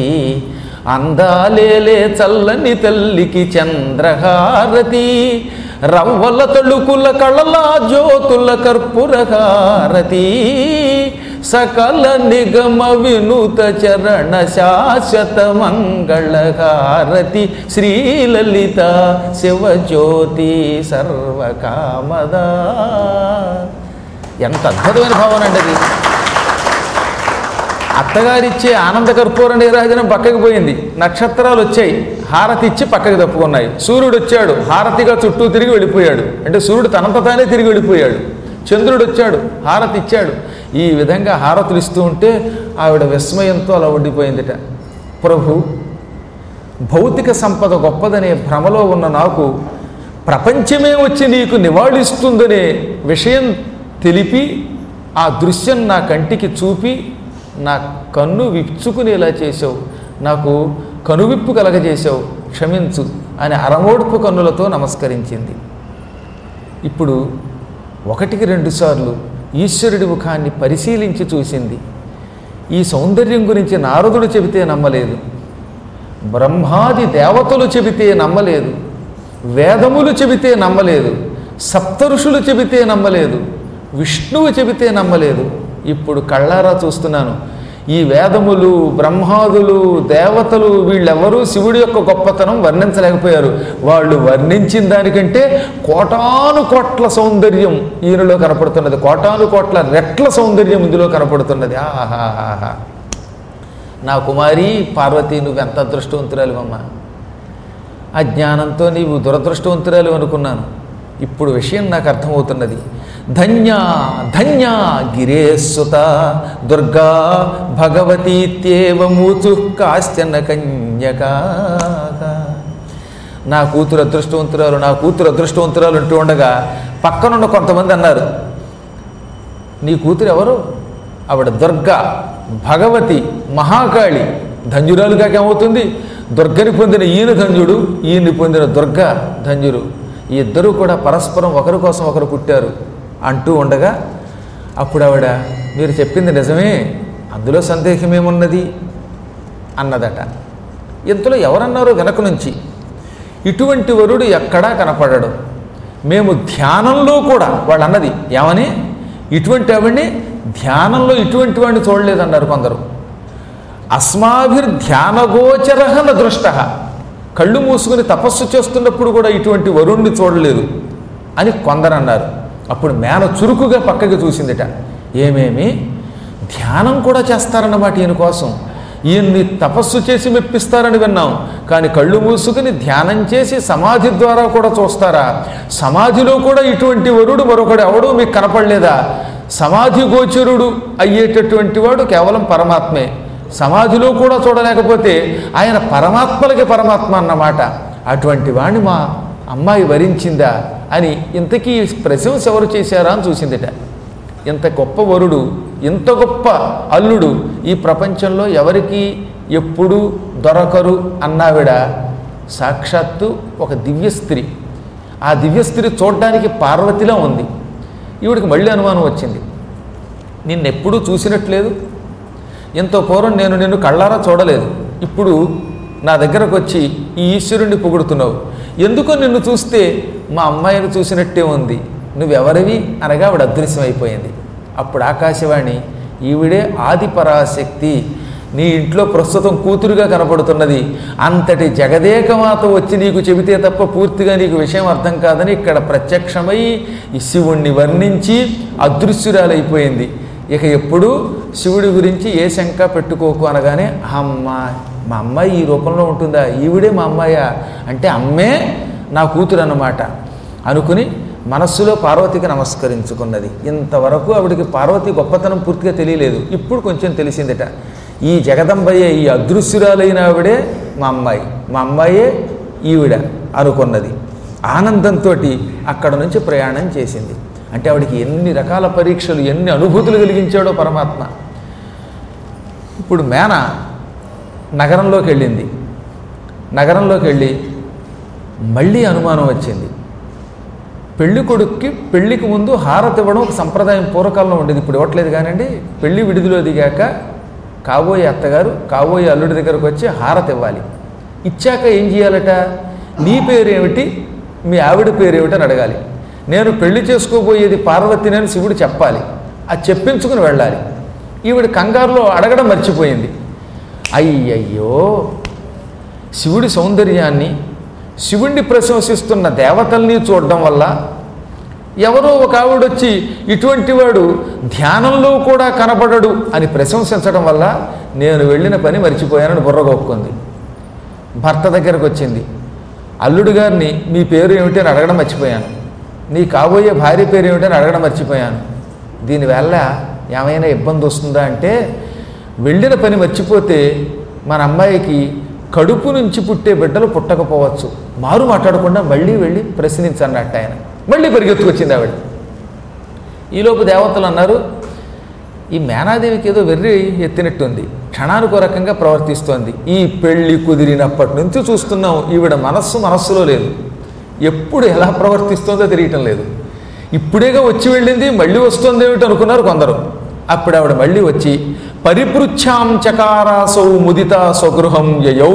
అందాలేలే చల్లని తల్లికి చంద్రహారతి రవ్వల తళుకుల కళలా జ్యోతుల కర్పూరహారతి సకల నిగమ వినుత చరణ శాశ్వత మంగళహారతి శ్రీలలిత శివజ్యోతి సర్వకామదా ఎంత అద్భుతమైన భావన అండి అది అత్తగారిచ్చే ఆనంద కర్పూర నీరాజనం పక్కకి పోయింది నక్షత్రాలు వచ్చాయి హారతి ఇచ్చి పక్కకి తప్పుకున్నాయి సూర్యుడు వచ్చాడు హారతిగా చుట్టూ తిరిగి వెళ్ళిపోయాడు అంటే సూర్యుడు తనంత తానే తిరిగి వెళ్ళిపోయాడు చంద్రుడు వచ్చాడు హారతి ఇచ్చాడు ఈ విధంగా హారతులు ఇస్తూ ఉంటే ఆవిడ విస్మయంతో అలా ఉండిపోయిందిట ప్రభు భౌతిక సంపద గొప్పదనే భ్రమలో ఉన్న నాకు ప్రపంచమే వచ్చి నీకు నివాళిస్తుందనే విషయం తెలిపి ఆ దృశ్యం నా కంటికి చూపి నా కన్ను విచ్చుకునేలా చేసావు నాకు కనువిప్పు కలగజేశావు క్షమించు అని అరమోడ్పు కన్నులతో నమస్కరించింది ఇప్పుడు ఒకటికి రెండుసార్లు ఈశ్వరుడి ముఖాన్ని పరిశీలించి చూసింది ఈ సౌందర్యం గురించి నారదుడు చెబితే నమ్మలేదు బ్రహ్మాది దేవతలు చెబితే నమ్మలేదు వేదములు చెబితే నమ్మలేదు సప్తఋషులు చెబితే నమ్మలేదు విష్ణువు చెబితే నమ్మలేదు ఇప్పుడు కళ్ళారా చూస్తున్నాను ఈ వేదములు బ్రహ్మాదులు దేవతలు వీళ్ళెవరూ శివుడి యొక్క గొప్పతనం వర్ణించలేకపోయారు వాళ్ళు వర్ణించిన దానికంటే కోటాను కోట్ల సౌందర్యం ఈయనలో కనపడుతున్నది కోటాను కోట్ల రెట్ల సౌందర్యం ఇందులో కనపడుతున్నది ఆహాహాహా నా కుమారి పార్వతి నువ్వెంత అదృష్టవంతురాలివమ్మ అజ్ఞానంతో నీవు దురదృష్టవంతురాలు అనుకున్నాను ఇప్పుడు విషయం నాకు అర్థమవుతున్నది ధన్య ధన్య గిరేసుత దుర్గా భగవతీత్యేవమూచు కాశ్చన కన్యకా నా కూతురు అదృష్టవంతురాలు నా కూతురు అదృష్టవంతురాలు అంటూ ఉండగా పక్కనున్న కొంతమంది అన్నారు నీ కూతురు ఎవరు ఆవిడ దుర్గ భగవతి మహాకాళి ధన్యురాలు కాకేమవుతుంది దుర్గని పొందిన ఈయన ధన్యుడు ఈయన్ని పొందిన దుర్గ ధన్యుడు ఈ ఇద్దరూ కూడా పరస్పరం ఒకరి కోసం ఒకరు పుట్టారు అంటూ ఉండగా అప్పుడు ఆవిడ మీరు చెప్పింది నిజమే అందులో సందేహమేమున్నది అన్నదట ఇంతలో ఎవరన్నారో వెనక నుంచి ఇటువంటి వరుడు ఎక్కడా కనపడడు మేము ధ్యానంలో కూడా వాళ్ళు అన్నది ఏమని ఇటువంటి ఆవిడ్ని ధ్యానంలో ఇటువంటి వాడిని చూడలేదన్నారు కొందరు అస్మాభిర్ధ్యానగోచర దృష్ట కళ్ళు మూసుకుని తపస్సు చేస్తున్నప్పుడు కూడా ఇటువంటి వరుణ్ణి చూడలేదు అని కొందరు అన్నారు అప్పుడు మేన చురుకుగా పక్కకి చూసిందిట ఏమేమి ధ్యానం కూడా చేస్తారన్నమాట ఈయన కోసం ఈయన్ని తపస్సు చేసి మెప్పిస్తారని విన్నాం కానీ కళ్ళు మూసుకుని ధ్యానం చేసి సమాధి ద్వారా కూడా చూస్తారా సమాధిలో కూడా ఇటువంటి వరుడు మరొకడు ఎవడూ మీకు కనపడలేదా సమాధి గోచరుడు అయ్యేటటువంటి వాడు కేవలం పరమాత్మే సమాధిలో కూడా చూడలేకపోతే ఆయన పరమాత్మలకి పరమాత్మ అన్నమాట అటువంటి వాణ్ణి మా అమ్మాయి వరించిందా అని ఇంతకీ ప్రశంస ఎవరు చేశారా అని చూసిందిట ఇంత గొప్ప వరుడు ఇంత గొప్ప అల్లుడు ఈ ప్రపంచంలో ఎవరికి ఎప్పుడు దొరకరు అన్నావిడ సాక్షాత్తు ఒక దివ్య స్త్రీ ఆ దివ్య స్త్రీ చూడడానికి పార్వతిలా ఉంది ఈవిడికి మళ్ళీ అనుమానం వచ్చింది నిన్నెప్పుడూ చూసినట్లేదు ఇంత పూర్వం నేను నిన్ను కళ్ళారా చూడలేదు ఇప్పుడు నా దగ్గరకు వచ్చి ఈ ఈశ్వరుణ్ణి పొగుడుతున్నావు ఎందుకో నిన్ను చూస్తే మా అమ్మాయిని చూసినట్టే ఉంది నువ్వెవరివి అనగా ఆవిడ అదృశ్యం అయిపోయింది అప్పుడు ఆకాశవాణి ఈవిడే ఆది పరాశక్తి నీ ఇంట్లో ప్రస్తుతం కూతురుగా కనపడుతున్నది అంతటి జగదేకమాత వచ్చి నీకు చెబితే తప్ప పూర్తిగా నీకు విషయం అర్థం కాదని ఇక్కడ ప్రత్యక్షమై ఈ శివుణ్ణి వర్ణించి అదృశ్యురాలైపోయింది ఇక ఎప్పుడు శివుడి గురించి ఏ శంక పెట్టుకోకు అనగానే అమ్మ మా అమ్మాయి ఈ రూపంలో ఉంటుందా ఈవిడే మా అమ్మాయా అంటే అమ్మే నా కూతురు అన్నమాట అనుకుని మనస్సులో పార్వతికి నమస్కరించుకున్నది ఇంతవరకు ఆవిడికి పార్వతి గొప్పతనం పూర్తిగా తెలియలేదు ఇప్పుడు కొంచెం తెలిసిందట ఈ జగదంబయ్యే ఈ అదృశ్యురాలైన ఆవిడే మా అమ్మాయి మా అమ్మాయే ఈవిడ అనుకున్నది ఆనందంతో అక్కడ నుంచి ప్రయాణం చేసింది అంటే ఆవిడికి ఎన్ని రకాల పరీక్షలు ఎన్ని అనుభూతులు కలిగించాడో పరమాత్మ ఇప్పుడు మేన నగరంలోకి వెళ్ళింది నగరంలోకి వెళ్ళి మళ్ళీ అనుమానం వచ్చింది పెళ్లి కొడుక్కి పెళ్లికి ముందు హారతి ఇవ్వడం ఒక సంప్రదాయం పూర్వకాలంలో ఉండేది ఇప్పుడు ఇవ్వట్లేదు కానివ్వండి పెళ్లి విడిదిలో దిగాక కాబోయే అత్తగారు కాబోయే అల్లుడి దగ్గరకు వచ్చి హారతి ఇవ్వాలి ఇచ్చాక ఏం చేయాలట నీ పేరేమిటి మీ ఆవిడ పేరేమిటి అని అడగాలి నేను పెళ్లి చేసుకోబోయేది పార్వతిని అని శివుడు చెప్పాలి అది చెప్పించుకుని వెళ్ళాలి ఈవిడ కంగారులో అడగడం మర్చిపోయింది అయ్యయ్యో శివుడి సౌందర్యాన్ని శివుణ్ణి ప్రశంసిస్తున్న దేవతల్ని చూడడం వల్ల ఎవరో ఒక ఆవిడొచ్చి ఇటువంటి వాడు ధ్యానంలో కూడా కనబడడు అని ప్రశంసించడం వల్ల నేను వెళ్ళిన పని మర్చిపోయానని బుర్రగొక్కుంది భర్త దగ్గరకు వచ్చింది అల్లుడు గారిని మీ పేరు ఏమిటి అని అడగడం మర్చిపోయాను నీ కాబోయే భార్య పేరు ఏమిటి అని అడగడం మర్చిపోయాను దీనివల్ల ఏమైనా ఇబ్బంది వస్తుందా అంటే వెళ్ళిన పని మర్చిపోతే మన అమ్మాయికి కడుపు నుంచి పుట్టే బిడ్డలు పుట్టకపోవచ్చు మారు మాట్లాడకుండా మళ్ళీ వెళ్ళి ప్రశ్నించన్నట్టు ఆయన మళ్ళీ పరిగెత్తుకొచ్చింది ఆవిడ ఈలోపు దేవతలు అన్నారు ఈ మేనాదేవికి ఏదో వెర్రి ఎత్తినట్టుంది క్షణానికి ఒక రకంగా ప్రవర్తిస్తోంది ఈ పెళ్లి కుదిరినప్పటి నుంచి చూస్తున్నాం ఈవిడ మనస్సు మనస్సులో లేదు ఎప్పుడు ఎలా ప్రవర్తిస్తుందో తెలియటం లేదు ఇప్పుడేగా వచ్చి వెళ్ళింది మళ్ళీ వస్తుంది ఏమిటి అనుకున్నారు కొందరు అప్పుడు ఆవిడ మళ్ళీ వచ్చి పరిపృచ్ఛాం చకారాసౌ ముదిత స్వగృహం యయౌ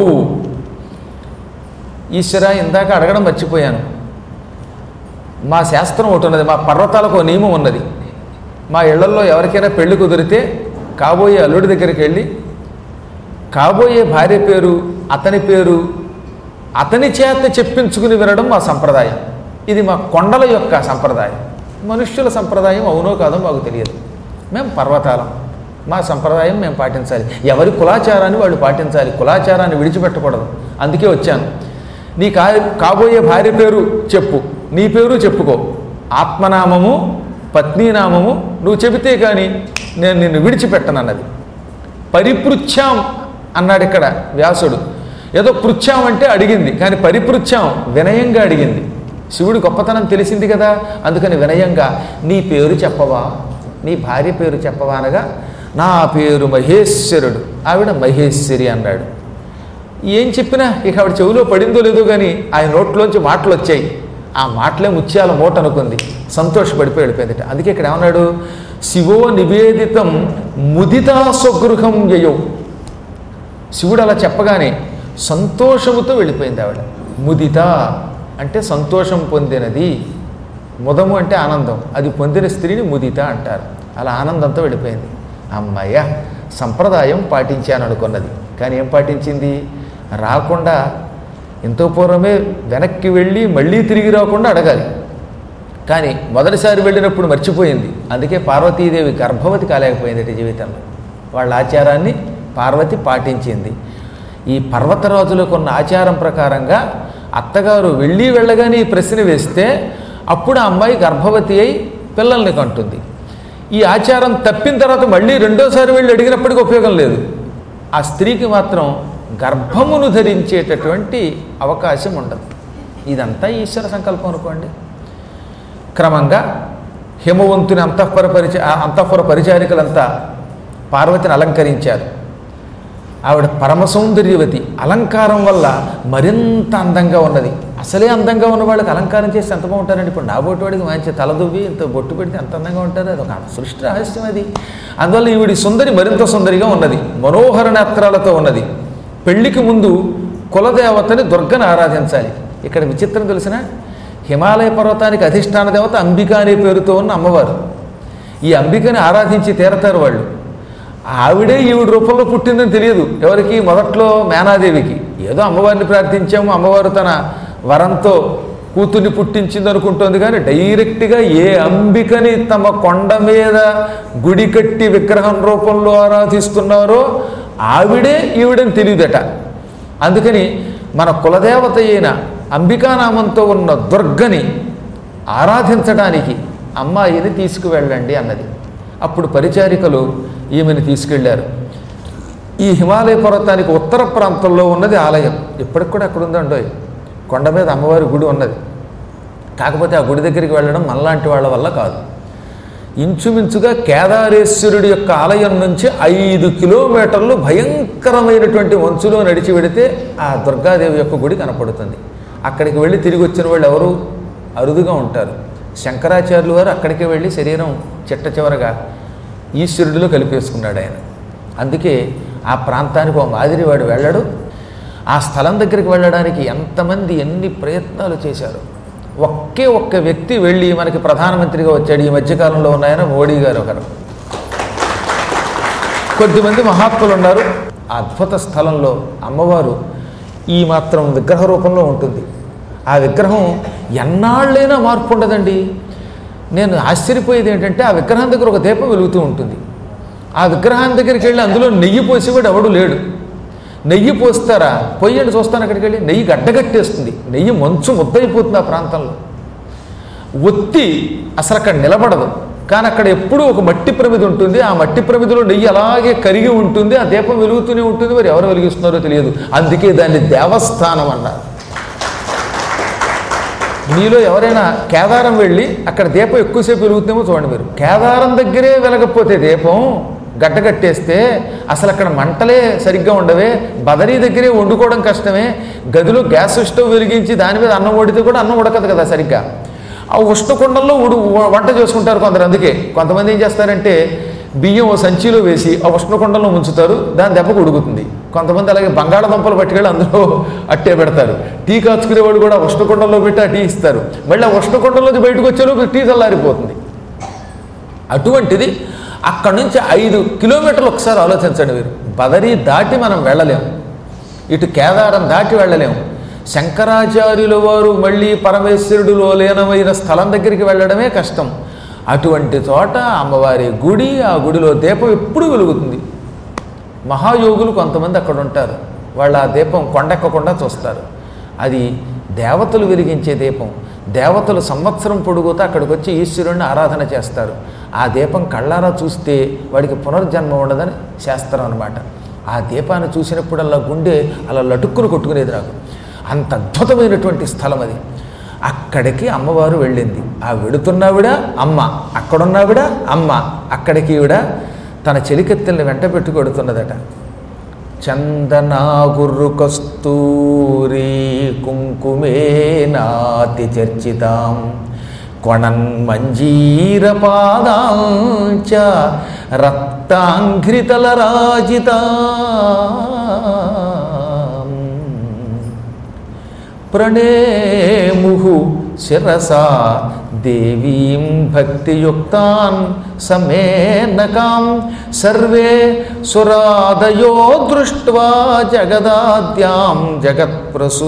ఈశ్వర ఇందాక అడగడం మర్చిపోయాను మా శాస్త్రం ఒకటి ఉన్నది మా పర్వతాలకు ఒక నియమం ఉన్నది మా ఇళ్లలో ఎవరికైనా పెళ్లి కుదిరితే కాబోయే అల్లుడి దగ్గరికి వెళ్ళి కాబోయే భార్య పేరు అతని పేరు అతని చేత చెప్పించుకుని వినడం మా సంప్రదాయం ఇది మా కొండల యొక్క సంప్రదాయం మనుష్యుల సంప్రదాయం అవునో కాదో మాకు తెలియదు మేము పర్వతాలం మా సంప్రదాయం మేము పాటించాలి ఎవరి కులాచారాన్ని వాళ్ళు పాటించాలి కులాచారాన్ని విడిచిపెట్టకూడదు అందుకే వచ్చాను నీ కా కాబోయే భార్య పేరు చెప్పు నీ పేరు చెప్పుకో ఆత్మనామము పత్నీనామము నువ్వు చెబితే కానీ నేను నిన్ను విడిచిపెట్టనన్నది పరిపృచ్ఛాం అన్నాడు ఇక్కడ వ్యాసుడు ఏదో పృచ్ఛాం అంటే అడిగింది కానీ పరిపృచ్ఛాం వినయంగా అడిగింది శివుడి గొప్పతనం తెలిసింది కదా అందుకని వినయంగా నీ పేరు చెప్పవా నీ భార్య పేరు చెప్పవా అనగా నా పేరు మహేశ్వరుడు ఆవిడ మహేశ్వరి అన్నాడు ఏం చెప్పినా ఇక ఆవిడ చెవిలో పడిందో లేదో కానీ ఆయన నోట్లోంచి మాటలు వచ్చాయి ఆ మాటలే ముత్యాల మూట అనుకుంది సంతోషపడిపోయి వెళ్ళిపోయిందట అందుకే ఇక్కడ ఏమన్నాడు శివో నివేదితం ముదితా స్వగృహం యయౌ శివుడు అలా చెప్పగానే సంతోషముతో వెళ్ళిపోయింది ఆవిడ ముదిత అంటే సంతోషం పొందినది ముదము అంటే ఆనందం అది పొందిన స్త్రీని ముదిత అంటారు అలా ఆనందంతో వెళ్ళిపోయింది అమ్మయ్య సంప్రదాయం పాటించాను అనుకున్నది కానీ ఏం పాటించింది రాకుండా ఎంతో పూర్వమే వెనక్కి వెళ్ళి మళ్ళీ తిరిగి రాకుండా అడగాలి కానీ మొదటిసారి వెళ్ళినప్పుడు మర్చిపోయింది అందుకే పార్వతీదేవి గర్భవతి కాలేకపోయింది జీవితంలో వాళ్ళ ఆచారాన్ని పార్వతి పాటించింది ఈ పర్వతరాజులకు ఉన్న ఆచారం ప్రకారంగా అత్తగారు వెళ్ళి వెళ్ళగానే ఈ ప్రశ్న వేస్తే అప్పుడు ఆ అమ్మాయి గర్భవతి అయి పిల్లల్ని కంటుంది ఈ ఆచారం తప్పిన తర్వాత మళ్ళీ రెండోసారి వెళ్ళి అడిగినప్పటికీ ఉపయోగం లేదు ఆ స్త్రీకి మాత్రం గర్భమును ధరించేటటువంటి అవకాశం ఉండదు ఇదంతా ఈశ్వర సంకల్పం అనుకోండి క్రమంగా హిమవంతుని అంతఃపుర పరిచ అంతఃపుర పరిచారికలంతా పార్వతిని అలంకరించారు ఆవిడ పరమ సౌందర్యవతి అలంకారం వల్ల మరింత అందంగా ఉన్నది అసలే అందంగా ఉన్న వాళ్ళకి అలంకారం చేస్తే ఎంత బాగుంటారండి ఇప్పుడు నా బొట్టు వాడికి మంచి తలదువ్వి ఇంత బొట్టు పెడితే ఎంత అందంగా ఉంటారు అది ఒక సృష్టి రహస్యం అది అందువల్ల ఈవిడి సుందరి మరింత సుందరిగా ఉన్నది మనోహర నేత్రాలతో ఉన్నది పెళ్లికి ముందు కులదేవతని దుర్గను ఆరాధించాలి ఇక్కడ విచిత్రం తెలిసిన హిమాలయ పర్వతానికి అధిష్టాన దేవత అంబిక అనే పేరుతో ఉన్న అమ్మవారు ఈ అంబికని ఆరాధించి తీరతారు వాళ్ళు ఆవిడే ఈవిడ రూపంలో పుట్టిందని తెలియదు ఎవరికి మొదట్లో మేనాదేవికి ఏదో అమ్మవారిని ప్రార్థించాము అమ్మవారు తన వరంతో కూతుర్ని పుట్టించింది అనుకుంటోంది కానీ డైరెక్ట్గా ఏ అంబికని తమ కొండ మీద గుడి కట్టి విగ్రహం రూపంలో ఆరాధిస్తున్నారో ఆవిడే ఈవిడని తెలియదట అందుకని మన కులదేవత అయిన అంబికానామంతో ఉన్న దుర్గని ఆరాధించడానికి అమ్మాయిని తీసుకువెళ్ళండి అన్నది అప్పుడు పరిచారికలు ఈమెను తీసుకెళ్లారు ఈ హిమాలయ పర్వతానికి ఉత్తర ప్రాంతంలో ఉన్నది ఆలయం ఇప్పటికి కూడా అక్కడ ఉందండో కొండ మీద అమ్మవారి గుడి ఉన్నది కాకపోతే ఆ గుడి దగ్గరికి వెళ్ళడం మనలాంటి వాళ్ళ వల్ల కాదు ఇంచుమించుగా కేదారేశ్వరుడి యొక్క ఆలయం నుంచి ఐదు కిలోమీటర్లు భయంకరమైనటువంటి మంచులో నడిచి వెడితే ఆ దుర్గాదేవి యొక్క గుడి కనపడుతుంది అక్కడికి వెళ్ళి తిరిగి వచ్చిన వాళ్ళు ఎవరు అరుదుగా ఉంటారు శంకరాచార్యులు వారు అక్కడికి వెళ్ళి శరీరం చిట్ట చివరగా ఈశ్వరుడిలో కలిపేసుకున్నాడు ఆయన అందుకే ఆ ప్రాంతానికి ఒక మాదిరి వాడు వెళ్ళడు ఆ స్థలం దగ్గరికి వెళ్ళడానికి ఎంతమంది ఎన్ని ప్రయత్నాలు చేశారు ఒకే ఒక్క వ్యక్తి వెళ్ళి మనకి ప్రధానమంత్రిగా వచ్చాడు ఈ మధ్యకాలంలో ఉన్నాయన మోడీ గారు ఒకరు కొద్దిమంది మహాత్ములు ఉన్నారు ఆ అద్భుత స్థలంలో అమ్మవారు ఈ మాత్రం విగ్రహ రూపంలో ఉంటుంది ఆ విగ్రహం ఎన్నాళ్ళైనా మార్పు ఉండదండి నేను ఆశ్చర్యపోయేది ఏంటంటే ఆ విగ్రహం దగ్గర ఒక దీపం వెలుగుతూ ఉంటుంది ఆ విగ్రహం దగ్గరికి వెళ్ళి అందులో నెయ్యి పోసి కూడా ఎవడు లేడు నెయ్యి పోస్తారా పొయ్యండి చూస్తాను అక్కడికి వెళ్ళి నెయ్యి గడ్డగట్టేస్తుంది నెయ్యి మంచు ముద్దయిపోతుంది ఆ ప్రాంతంలో ఒత్తి అసలు అక్కడ నిలబడదు కానీ అక్కడ ఎప్పుడూ ఒక మట్టి ప్రమిది ఉంటుంది ఆ మట్టి ప్రమిదిలో నెయ్యి అలాగే కరిగి ఉంటుంది ఆ దీపం వెలుగుతూనే ఉంటుంది మరి ఎవరు వెలిగిస్తున్నారో తెలియదు అందుకే దాన్ని దేవస్థానం అన్నారు మీలో ఎవరైనా కేదారం వెళ్ళి అక్కడ దీపం ఎక్కువసేపు వెలుగుతుందేమో చూడండి మీరు కేదారం దగ్గరే వెలగకపోతే దీపం గడ్డ కట్టేస్తే అసలు అక్కడ మంటలే సరిగ్గా ఉండవే బదరీ దగ్గరే వండుకోవడం కష్టమే గదిలో గ్యాస్ స్టవ్ వెలిగించి దాని మీద అన్నం వండితే కూడా అన్నం ఉడకదు కదా సరిగ్గా ఆ ఉష్ణకుండంలో ఉడు వంట చేసుకుంటారు కొందరు అందుకే కొంతమంది ఏం చేస్తారంటే బియ్యం ఓ సంచిలో వేసి ఆ ఉష్ణకుండంలో ఉంచుతారు దాని దెబ్బకు ఉడుకుతుంది కొంతమంది అలాగే బంగాళదుంపలు పట్టుకెళ్ళి అందులో అట్టే పెడతారు టీ కాచుకునేవాడు కూడా ఉష్ణకుండంలో పెట్టి ఆ టీ ఇస్తారు మళ్ళీ ఆ ఉష్ణకుండంలోంచి బయటకు వచ్చేలోపు టీ చల్లారిపోతుంది అటువంటిది అక్కడి నుంచి ఐదు కిలోమీటర్లు ఒకసారి ఆలోచించండి మీరు బదరీ దాటి మనం వెళ్ళలేము ఇటు కేదారం దాటి వెళ్ళలేము శంకరాచార్యుల వారు మళ్ళీ పరమేశ్వరుడిలో లీనమైన స్థలం దగ్గరికి వెళ్ళడమే కష్టం అటువంటి చోట అమ్మవారి గుడి ఆ గుడిలో దీపం ఎప్పుడూ వెలుగుతుంది మహాయోగులు కొంతమంది అక్కడ ఉంటారు వాళ్ళు ఆ దీపం కొండెక్కకుండా చూస్తారు అది దేవతలు వెలిగించే దీపం దేవతలు సంవత్సరం పొడుగుతా అక్కడికి వచ్చి ఈశ్వరుణ్ణి ఆరాధన చేస్తారు ఆ దీపం కళ్ళారా చూస్తే వాడికి పునర్జన్మ ఉండదని శాస్త్రం అనమాట ఆ దీపాన్ని చూసినప్పుడల్లా గుండె అలా లటుక్కును కొట్టుకునేది నాకు అంత అద్భుతమైనటువంటి స్థలం అది అక్కడికి అమ్మవారు వెళ్ళింది ఆ వెడుతున్నావిడ అమ్మ అక్కడున్నావిడ అమ్మ అక్కడికి ఈవిడ తన చెలికెత్తెల్ని వెంట పెట్టి కొడుతున్నదట చందనాగుర్రు కస్తూరి కుంకుమే నాతి చర్చితాం కొణన్ మంజీర పాదాంచ రక్తాంఘ్రితల ప్రణేముహు శిరసా దేవీం భక్తియుక్తాన్ సమేనకాం సర్వే సురాదయో దృష్ట్వా జగదాద్యాం జగత్ప్రసూ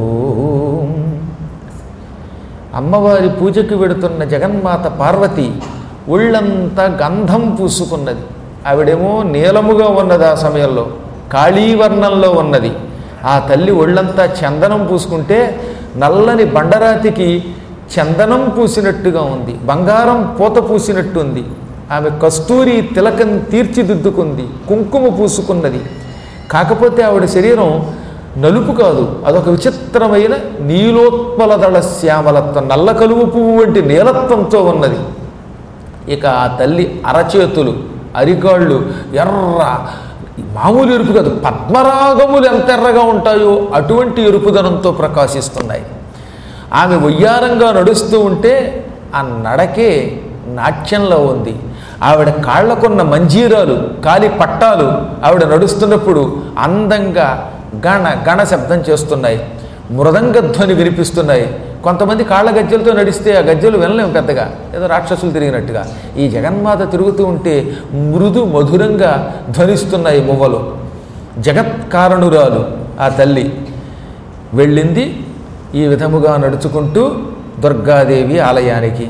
అమ్మవారి పూజకి వెడుతున్న జగన్మాత పార్వతి ఒళ్ళంతా గంధం పూసుకున్నది ఆవిడేమో నీలముగా ఉన్నది ఆ సమయంలో కాళీవర్ణంలో ఉన్నది ఆ తల్లి ఒళ్ళంతా చందనం పూసుకుంటే నల్లని బండరాతికి చందనం పూసినట్టుగా ఉంది బంగారం పూత పూసినట్టు ఉంది ఆమె కస్తూరి తిలకం తీర్చిదిద్దుకుంది కుంకుమ పూసుకున్నది కాకపోతే ఆవిడ శరీరం నలుపు కాదు అదొక విచిత్రమైన నీలోత్పలదళ శ్యామలత్వం నల్ల కలువు పువ్వు వంటి నీలత్వంతో ఉన్నది ఇక ఆ తల్లి అరచేతులు అరికాళ్ళు ఎర్ర మామూలు ఎరుపు కాదు పద్మరాగములు ఎంత ఎర్రగా ఉంటాయో అటువంటి ఎరుపుదనంతో ప్రకాశిస్తున్నాయి ఆమె వయ్యారంగా నడుస్తూ ఉంటే ఆ నడకే నాట్యంలో ఉంది ఆవిడ కాళ్లకున్న మంజీరాలు కాలి పట్టాలు ఆవిడ నడుస్తున్నప్పుడు అందంగా గణ గణ శబ్దం చేస్తున్నాయి మృదంగ ధ్వని వినిపిస్తున్నాయి కొంతమంది కాళ్ళ గజ్జలతో నడిస్తే ఆ గజ్జలు వినలేము పెద్దగా ఏదో రాక్షసులు తిరిగినట్టుగా ఈ జగన్మాత తిరుగుతూ ఉంటే మృదు మధురంగా ధ్వనిస్తున్నాయి మువ్వలు జగత్కారణురాలు ఆ తల్లి వెళ్ళింది ఈ విధముగా నడుచుకుంటూ దుర్గాదేవి ఆలయానికి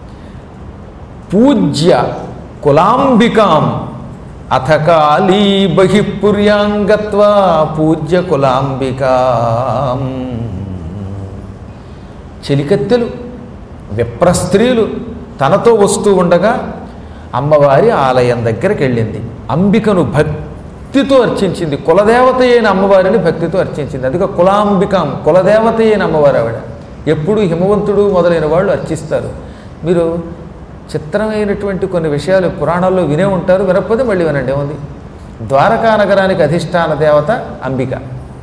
పూజ్య కులాంబికాం అథ కాళీ బహిపుర్యాంగత్వా పూజ్య కులాంబికాం చెలికత్తెలు విప్రస్త్రీలు తనతో వస్తూ ఉండగా అమ్మవారి ఆలయం దగ్గరికి వెళ్ళింది అంబికను భక్తితో అర్చించింది కులదేవత అయిన అమ్మవారిని భక్తితో అర్చించింది అందుకే కులాంబికాం కులదేవత అయిన అమ్మవారు ఆవిడ ఎప్పుడు హిమవంతుడు మొదలైన వాళ్ళు అర్చిస్తారు మీరు చిత్రమైనటువంటి కొన్ని విషయాలు పురాణాల్లో వినే ఉంటారు వినకపోతే మళ్ళీ వినండి ఏముంది ద్వారకా నగరానికి అధిష్టాన దేవత అంబిక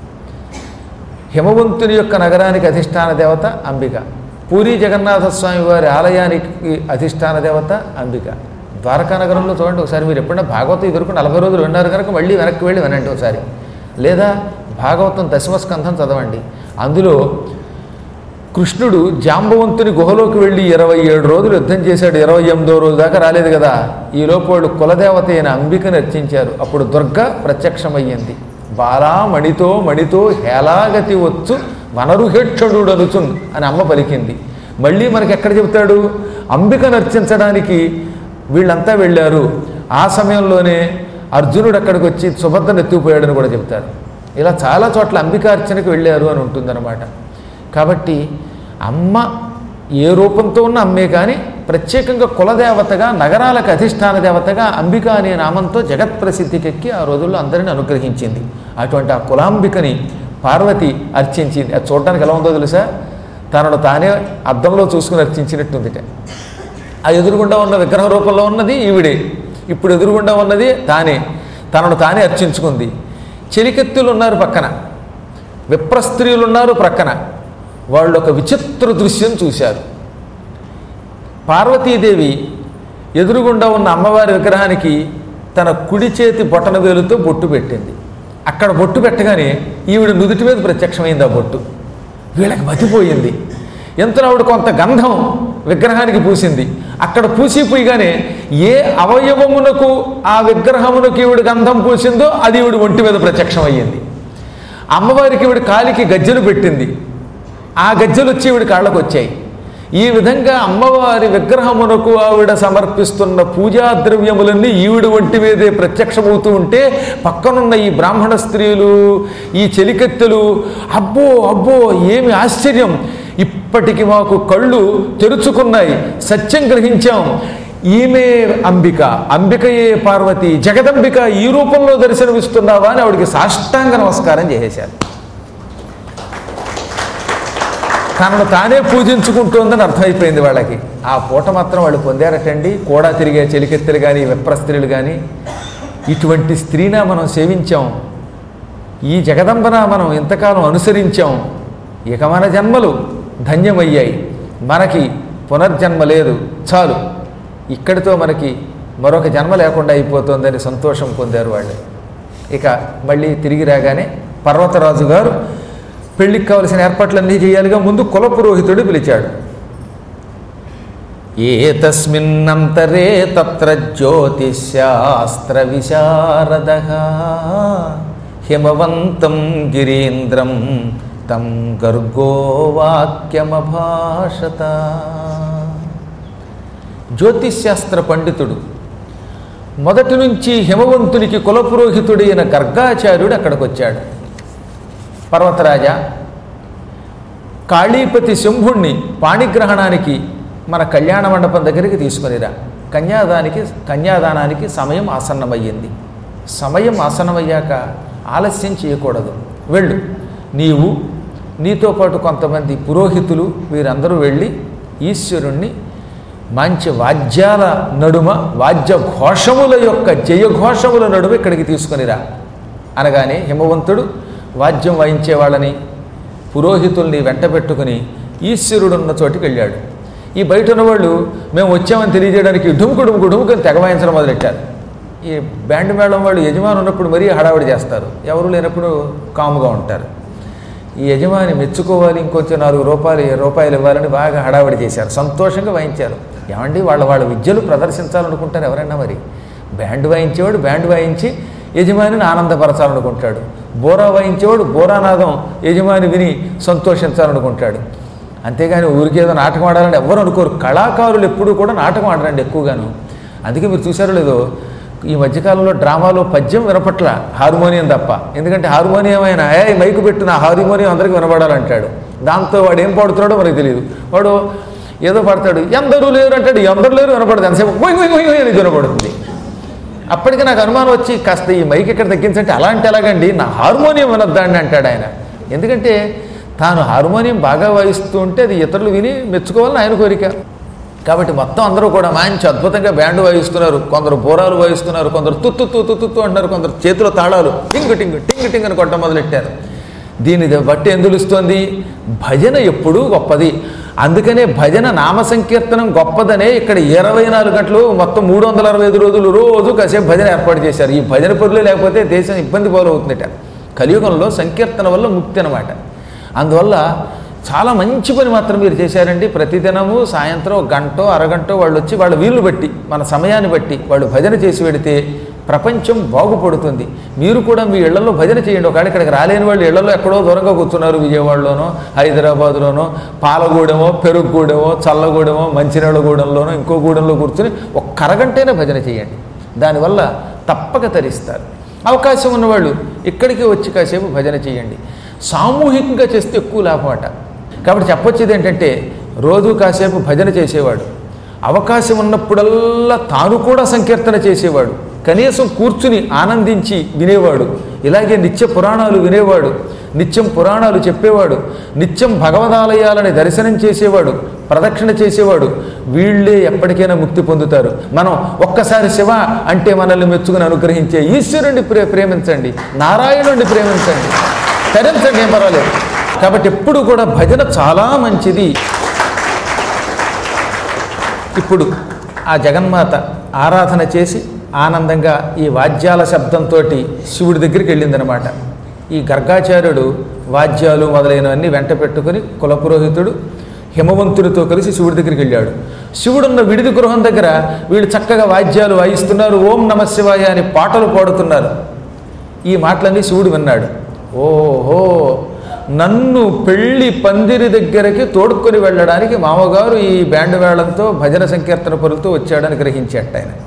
హిమవంతుని యొక్క నగరానికి అధిష్టాన దేవత అంబిక పూరి జగన్నాథ స్వామి వారి ఆలయానికి అధిష్టాన దేవత అంబిక ద్వారకా నగరంలో చూడండి ఒకసారి మీరు ఎప్పుడైనా భాగవతం ఎదుర్కొ నలభై రోజులు విన్నారు కనుక మళ్ళీ వెనక్కి వెళ్ళి వినండి ఒకసారి లేదా భాగవతం దశమస్కంధం చదవండి అందులో కృష్ణుడు జాంబవంతుని గుహలోకి వెళ్ళి ఇరవై ఏడు రోజులు యుద్ధం చేశాడు ఇరవై ఎనిమిదో రోజు దాకా రాలేదు కదా ఈ లోపు వాళ్ళు కులదేవత అయిన అంబికని అర్చించారు అప్పుడు దుర్గ ప్రత్యక్షమయ్యింది బాలా మణితో మణితో హేలాగతి వచ్చు వనరుహేక్షడు అనుచున్ అని అమ్మ పలికింది మళ్ళీ మనకి ఎక్కడ చెబుతాడు అంబికను అర్చించడానికి వీళ్ళంతా వెళ్ళారు ఆ సమయంలోనే అర్జునుడు అక్కడికి వచ్చి సుభద్రను ఎత్తుకుపోయాడని కూడా చెప్తారు ఇలా చాలా చోట్ల అంబికార్చనకు వెళ్ళారు అని ఉంటుందన్నమాట కాబట్టి అమ్మ ఏ రూపంతో ఉన్న అమ్మే కానీ ప్రత్యేకంగా కులదేవతగా నగరాలకు అధిష్టాన దేవతగా అంబిక అనే నామంతో జగత్ ప్రసిద్ధికెక్కి ఆ రోజుల్లో అందరిని అనుగ్రహించింది అటువంటి ఆ కులాంబికని పార్వతి అర్చించింది అది చూడడానికి ఎలా ఉందో తెలుసా తనను తానే అద్దంలో చూసుకుని అర్చించినట్టుందిట ఆ ఎదురుగుండా ఉన్న విగ్రహ రూపంలో ఉన్నది ఈవిడే ఇప్పుడు ఎదురుగుండా ఉన్నది తానే తనను తానే అర్చించుకుంది చెలికెత్తులు ఉన్నారు పక్కన విప్రస్త్రీలు ఉన్నారు ప్రక్కన వాళ్ళు ఒక విచిత్ర దృశ్యం చూశారు పార్వతీదేవి ఎదురుగుండా ఉన్న అమ్మవారి విగ్రహానికి తన కుడి చేతి బొటన వేలుతో బొట్టు పెట్టింది అక్కడ బొట్టు పెట్టగానే ఈవిడ నుదుటి మీద ప్రత్యక్షమైంది ఆ బొట్టు వీళ్ళకి మతిపోయింది ఎంతలో ఆవిడ కొంత గంధం విగ్రహానికి పూసింది అక్కడ పూసిపోయిగానే ఏ అవయవమునకు ఆ విగ్రహమునకు ఈవిడ గంధం పూసిందో అది ఈవిడ ఒంటి మీద ప్రత్యక్షమయ్యింది అమ్మవారికి ఈవిడ కాలికి గజ్జెలు పెట్టింది ఆ గజ్జెలు వచ్చి ఈవిడ కాళ్ళకు వచ్చాయి ఈ విధంగా అమ్మవారి విగ్రహమునకు ఆవిడ సమర్పిస్తున్న పూజా ద్రవ్యములన్నీ ఈవిడ ఒంటి మీదే ప్రత్యక్షమవుతూ ఉంటే పక్కనున్న ఈ బ్రాహ్మణ స్త్రీలు ఈ చెలికత్తెలు అబ్బో అబ్బో ఏమి ఆశ్చర్యం ఇప్పటికి మాకు కళ్ళు తెరుచుకున్నాయి సత్యం గ్రహించాం ఈమె అంబిక అంబికయే పార్వతి జగదంబిక ఈ రూపంలో దర్శనమిస్తున్నావా అని ఆవిడికి సాష్టాంగ నమస్కారం చేసేశారు తనను తానే పూజించుకుంటోందని అర్థమైపోయింది వాళ్ళకి ఆ పూట మాత్రం వాళ్ళు పొందారటండి కూడా తిరిగే చెలికెత్తెలు కానీ విప్ర స్త్రీలు కానీ ఇటువంటి స్త్రీనా మనం సేవించాం ఈ జగదంబన మనం ఇంతకాలం అనుసరించాం ఇక మన జన్మలు ధన్యమయ్యాయి మనకి పునర్జన్మ లేదు చాలు ఇక్కడితో మనకి మరొక జన్మ లేకుండా అయిపోతుందని సంతోషం పొందారు వాళ్ళు ఇక మళ్ళీ తిరిగి రాగానే పర్వతరాజు గారు పెళ్లికి కావలసిన ఏర్పాట్లన్నీ చేయాలిగా ముందు కుల పురోహితుడు పిలిచాడు ఏ తస్మిన్నంతరే తత్ర జ్యోతిశాస్త్ర విశారద హిమవంతం గిరీంద్రం తం గర్గో వాక్యమభాషత జ్యోతిశాస్త్ర పండితుడు మొదటి నుంచి హిమవంతునికి కులపురోహితుడైన గర్గాచార్యుడు అక్కడికి వచ్చాడు పర్వతరాజా కాళీపతి శంభుణ్ణి పాణిగ్రహణానికి మన కళ్యాణ మండపం దగ్గరికి తీసుకునిరా కన్యాదానికి కన్యాదానానికి సమయం ఆసన్నమయ్యింది సమయం ఆసన్నమయ్యాక ఆలస్యం చేయకూడదు వెళ్ళు నీవు నీతో పాటు కొంతమంది పురోహితులు వీరందరూ వెళ్ళి ఈశ్వరుణ్ణి మంచి వాద్యాల నడుమ వాద్య ఘోషముల యొక్క జయఘోషముల నడుమ ఇక్కడికి తీసుకునిరా అనగానే హిమవంతుడు వాద్యం వాయించే వాళ్ళని పురోహితుల్ని వెంట పెట్టుకుని ఈశ్వరుడున్న చోటికి వెళ్ళాడు ఈ బయట ఉన్నవాళ్ళు మేము వచ్చామని తెలియజేయడానికి డుముకు డుముకు డుముకుని తెగ వాయించడం మొదలెట్టారు ఈ బ్యాండ్ మేళం వాళ్ళు యజమాని ఉన్నప్పుడు మరీ హడావిడి చేస్తారు ఎవరు లేనప్పుడు కాముగా ఉంటారు ఈ యజమాని మెచ్చుకోవాలి ఇంకొంచెం నాలుగు రూపాయలు రూపాయలు ఇవ్వాలని బాగా హడావిడి చేశారు సంతోషంగా వాయించారు ఏమండి వాళ్ళ వాళ్ళ విద్యలు ప్రదర్శించాలనుకుంటారు ఎవరైనా మరి బ్యాండ్ వాయించేవాడు బ్యాండ్ వాయించి యజమానిని ఆనందపరచాలనుకుంటాడు బోరా వాయించేవాడు బోరానాదం యజమాని విని సంతోషించాలనుకుంటాడు అంతేగాని ఊరికేదో నాటకం ఆడాలని ఎవ్వరు అనుకోరు కళాకారులు ఎప్పుడూ కూడా నాటకం ఆడరండి ఎక్కువగాను అందుకే మీరు చూసారో లేదో ఈ మధ్యకాలంలో డ్రామాలో పద్యం వినపట్ల హార్మోనియం తప్ప ఎందుకంటే హార్మోనియం అయినా ఏ మైకు పెట్టు నా హార్మోనియం అందరికీ వినపడాలంటాడు దాంతో వాడు ఏం పాడుతున్నాడో మనకు తెలియదు వాడు ఏదో పాడతాడు ఎందరూ లేరు అంటాడు ఎందరు లేరు వినపడదు ఎంతసేపు గొయ్ గొయ్ గొయ్ గొయ్ అని వినపడుతుంది అప్పటికి నాకు అనుమానం వచ్చి కాస్త ఈ మైక్ ఇక్కడ తగ్గించంటే అలాంటి ఎలాగండి నా హార్మోనియం వినొద్దండి అంటాడు ఆయన ఎందుకంటే తాను హార్మోనియం బాగా వాయిస్తూ ఉంటే అది ఇతరులు విని మెచ్చుకోవాలని ఆయన కోరిక కాబట్టి మొత్తం అందరూ కూడా మంచి అద్భుతంగా బ్యాండ్ వాయిస్తున్నారు కొందరు బోరాలు వాయిస్తున్నారు కొందరు తుత్తు తుత్తు తుత్తు అంటున్నారు కొందరు చేతిలో తాళాలు టింగ్ టింగ్ టింగ్ టింగ్ అని కొట్టడం మొదలెట్టారు దీని బట్టి ఎందులుస్తోంది భజన ఎప్పుడూ గొప్పది అందుకనే భజన నామ సంకీర్తనం గొప్పదనే ఇక్కడ ఇరవై నాలుగు గంటలు మొత్తం మూడు వందల అరవై ఐదు రోజులు రోజు కాసేపు భజన ఏర్పాటు చేశారు ఈ భజన పనులు లేకపోతే దేశం ఇబ్బంది పాలవుతుందట కలియుగంలో సంకీర్తన వల్ల ముక్తి అనమాట అందువల్ల చాలా మంచి పని మాత్రం మీరు చేశారండి ప్రతిదినము సాయంత్రం ఒక గంటో అరగంటో వాళ్ళు వచ్చి వాళ్ళ వీళ్ళు బట్టి మన సమయాన్ని బట్టి వాళ్ళు భజన చేసి పెడితే ప్రపంచం బాగుపడుతుంది మీరు కూడా మీ ఇళ్లలో భజన చేయండి ఒకవేళ ఇక్కడికి రాలేని వాళ్ళు ఇళ్లలో ఎక్కడో దూరంగా కూర్చున్నారు విజయవాడలోనో హైదరాబాద్లోనో పాలగూడెమో పెరుగుగూడెమో చల్లగూడెమో మంచినీళ్ళగూడెంలోనో ఇంకో గూడెంలో కూర్చుని ఒక్క అరగంటైనా భజన చేయండి దానివల్ల తప్పక తరిస్తారు అవకాశం ఉన్నవాళ్ళు ఇక్కడికి వచ్చి కాసేపు భజన చేయండి సామూహికంగా చేస్తే ఎక్కువ లాభం అట కాబట్టి చెప్పొచ్చేది ఏంటంటే రోజు కాసేపు భజన చేసేవాడు అవకాశం ఉన్నప్పుడల్లా తాను కూడా సంకీర్తన చేసేవాడు కనీసం కూర్చుని ఆనందించి వినేవాడు ఇలాగే నిత్య పురాణాలు వినేవాడు నిత్యం పురాణాలు చెప్పేవాడు నిత్యం భగవదాలయాలని దర్శనం చేసేవాడు ప్రదక్షిణ చేసేవాడు వీళ్ళే ఎప్పటికైనా ముక్తి పొందుతారు మనం ఒక్కసారి శివ అంటే మనల్ని మెచ్చుకుని అనుగ్రహించే ఈశ్వరుణ్ణి ప్రే ప్రేమించండి నారాయణుడిని ప్రేమించండి తరించండి ఏం పర్వాలేదు కాబట్టి ఎప్పుడు కూడా భజన చాలా మంచిది ఇప్పుడు ఆ జగన్మాత ఆరాధన చేసి ఆనందంగా ఈ వాద్యాల శబ్దంతో శివుడి దగ్గరికి వెళ్ళిందనమాట ఈ గర్గాచార్యుడు వాద్యాలు మొదలైనవన్నీ వెంట పెట్టుకుని కులపురోహితుడు హిమవంతుడితో కలిసి శివుడి దగ్గరికి వెళ్ళాడు శివుడున్న విడిది గృహం దగ్గర వీళ్ళు చక్కగా వాద్యాలు వాయిస్తున్నారు ఓం నమ శివాయ అని పాటలు పాడుతున్నారు ఈ మాటలన్నీ శివుడు విన్నాడు ఓహో నన్ను పెళ్లి పందిరి దగ్గరికి తోడుకొని వెళ్ళడానికి మామగారు ఈ బ్యాండ్ వేళంతో భజన సంకీర్తన పరులతో వచ్చాడని గ్రహించేట ఆయన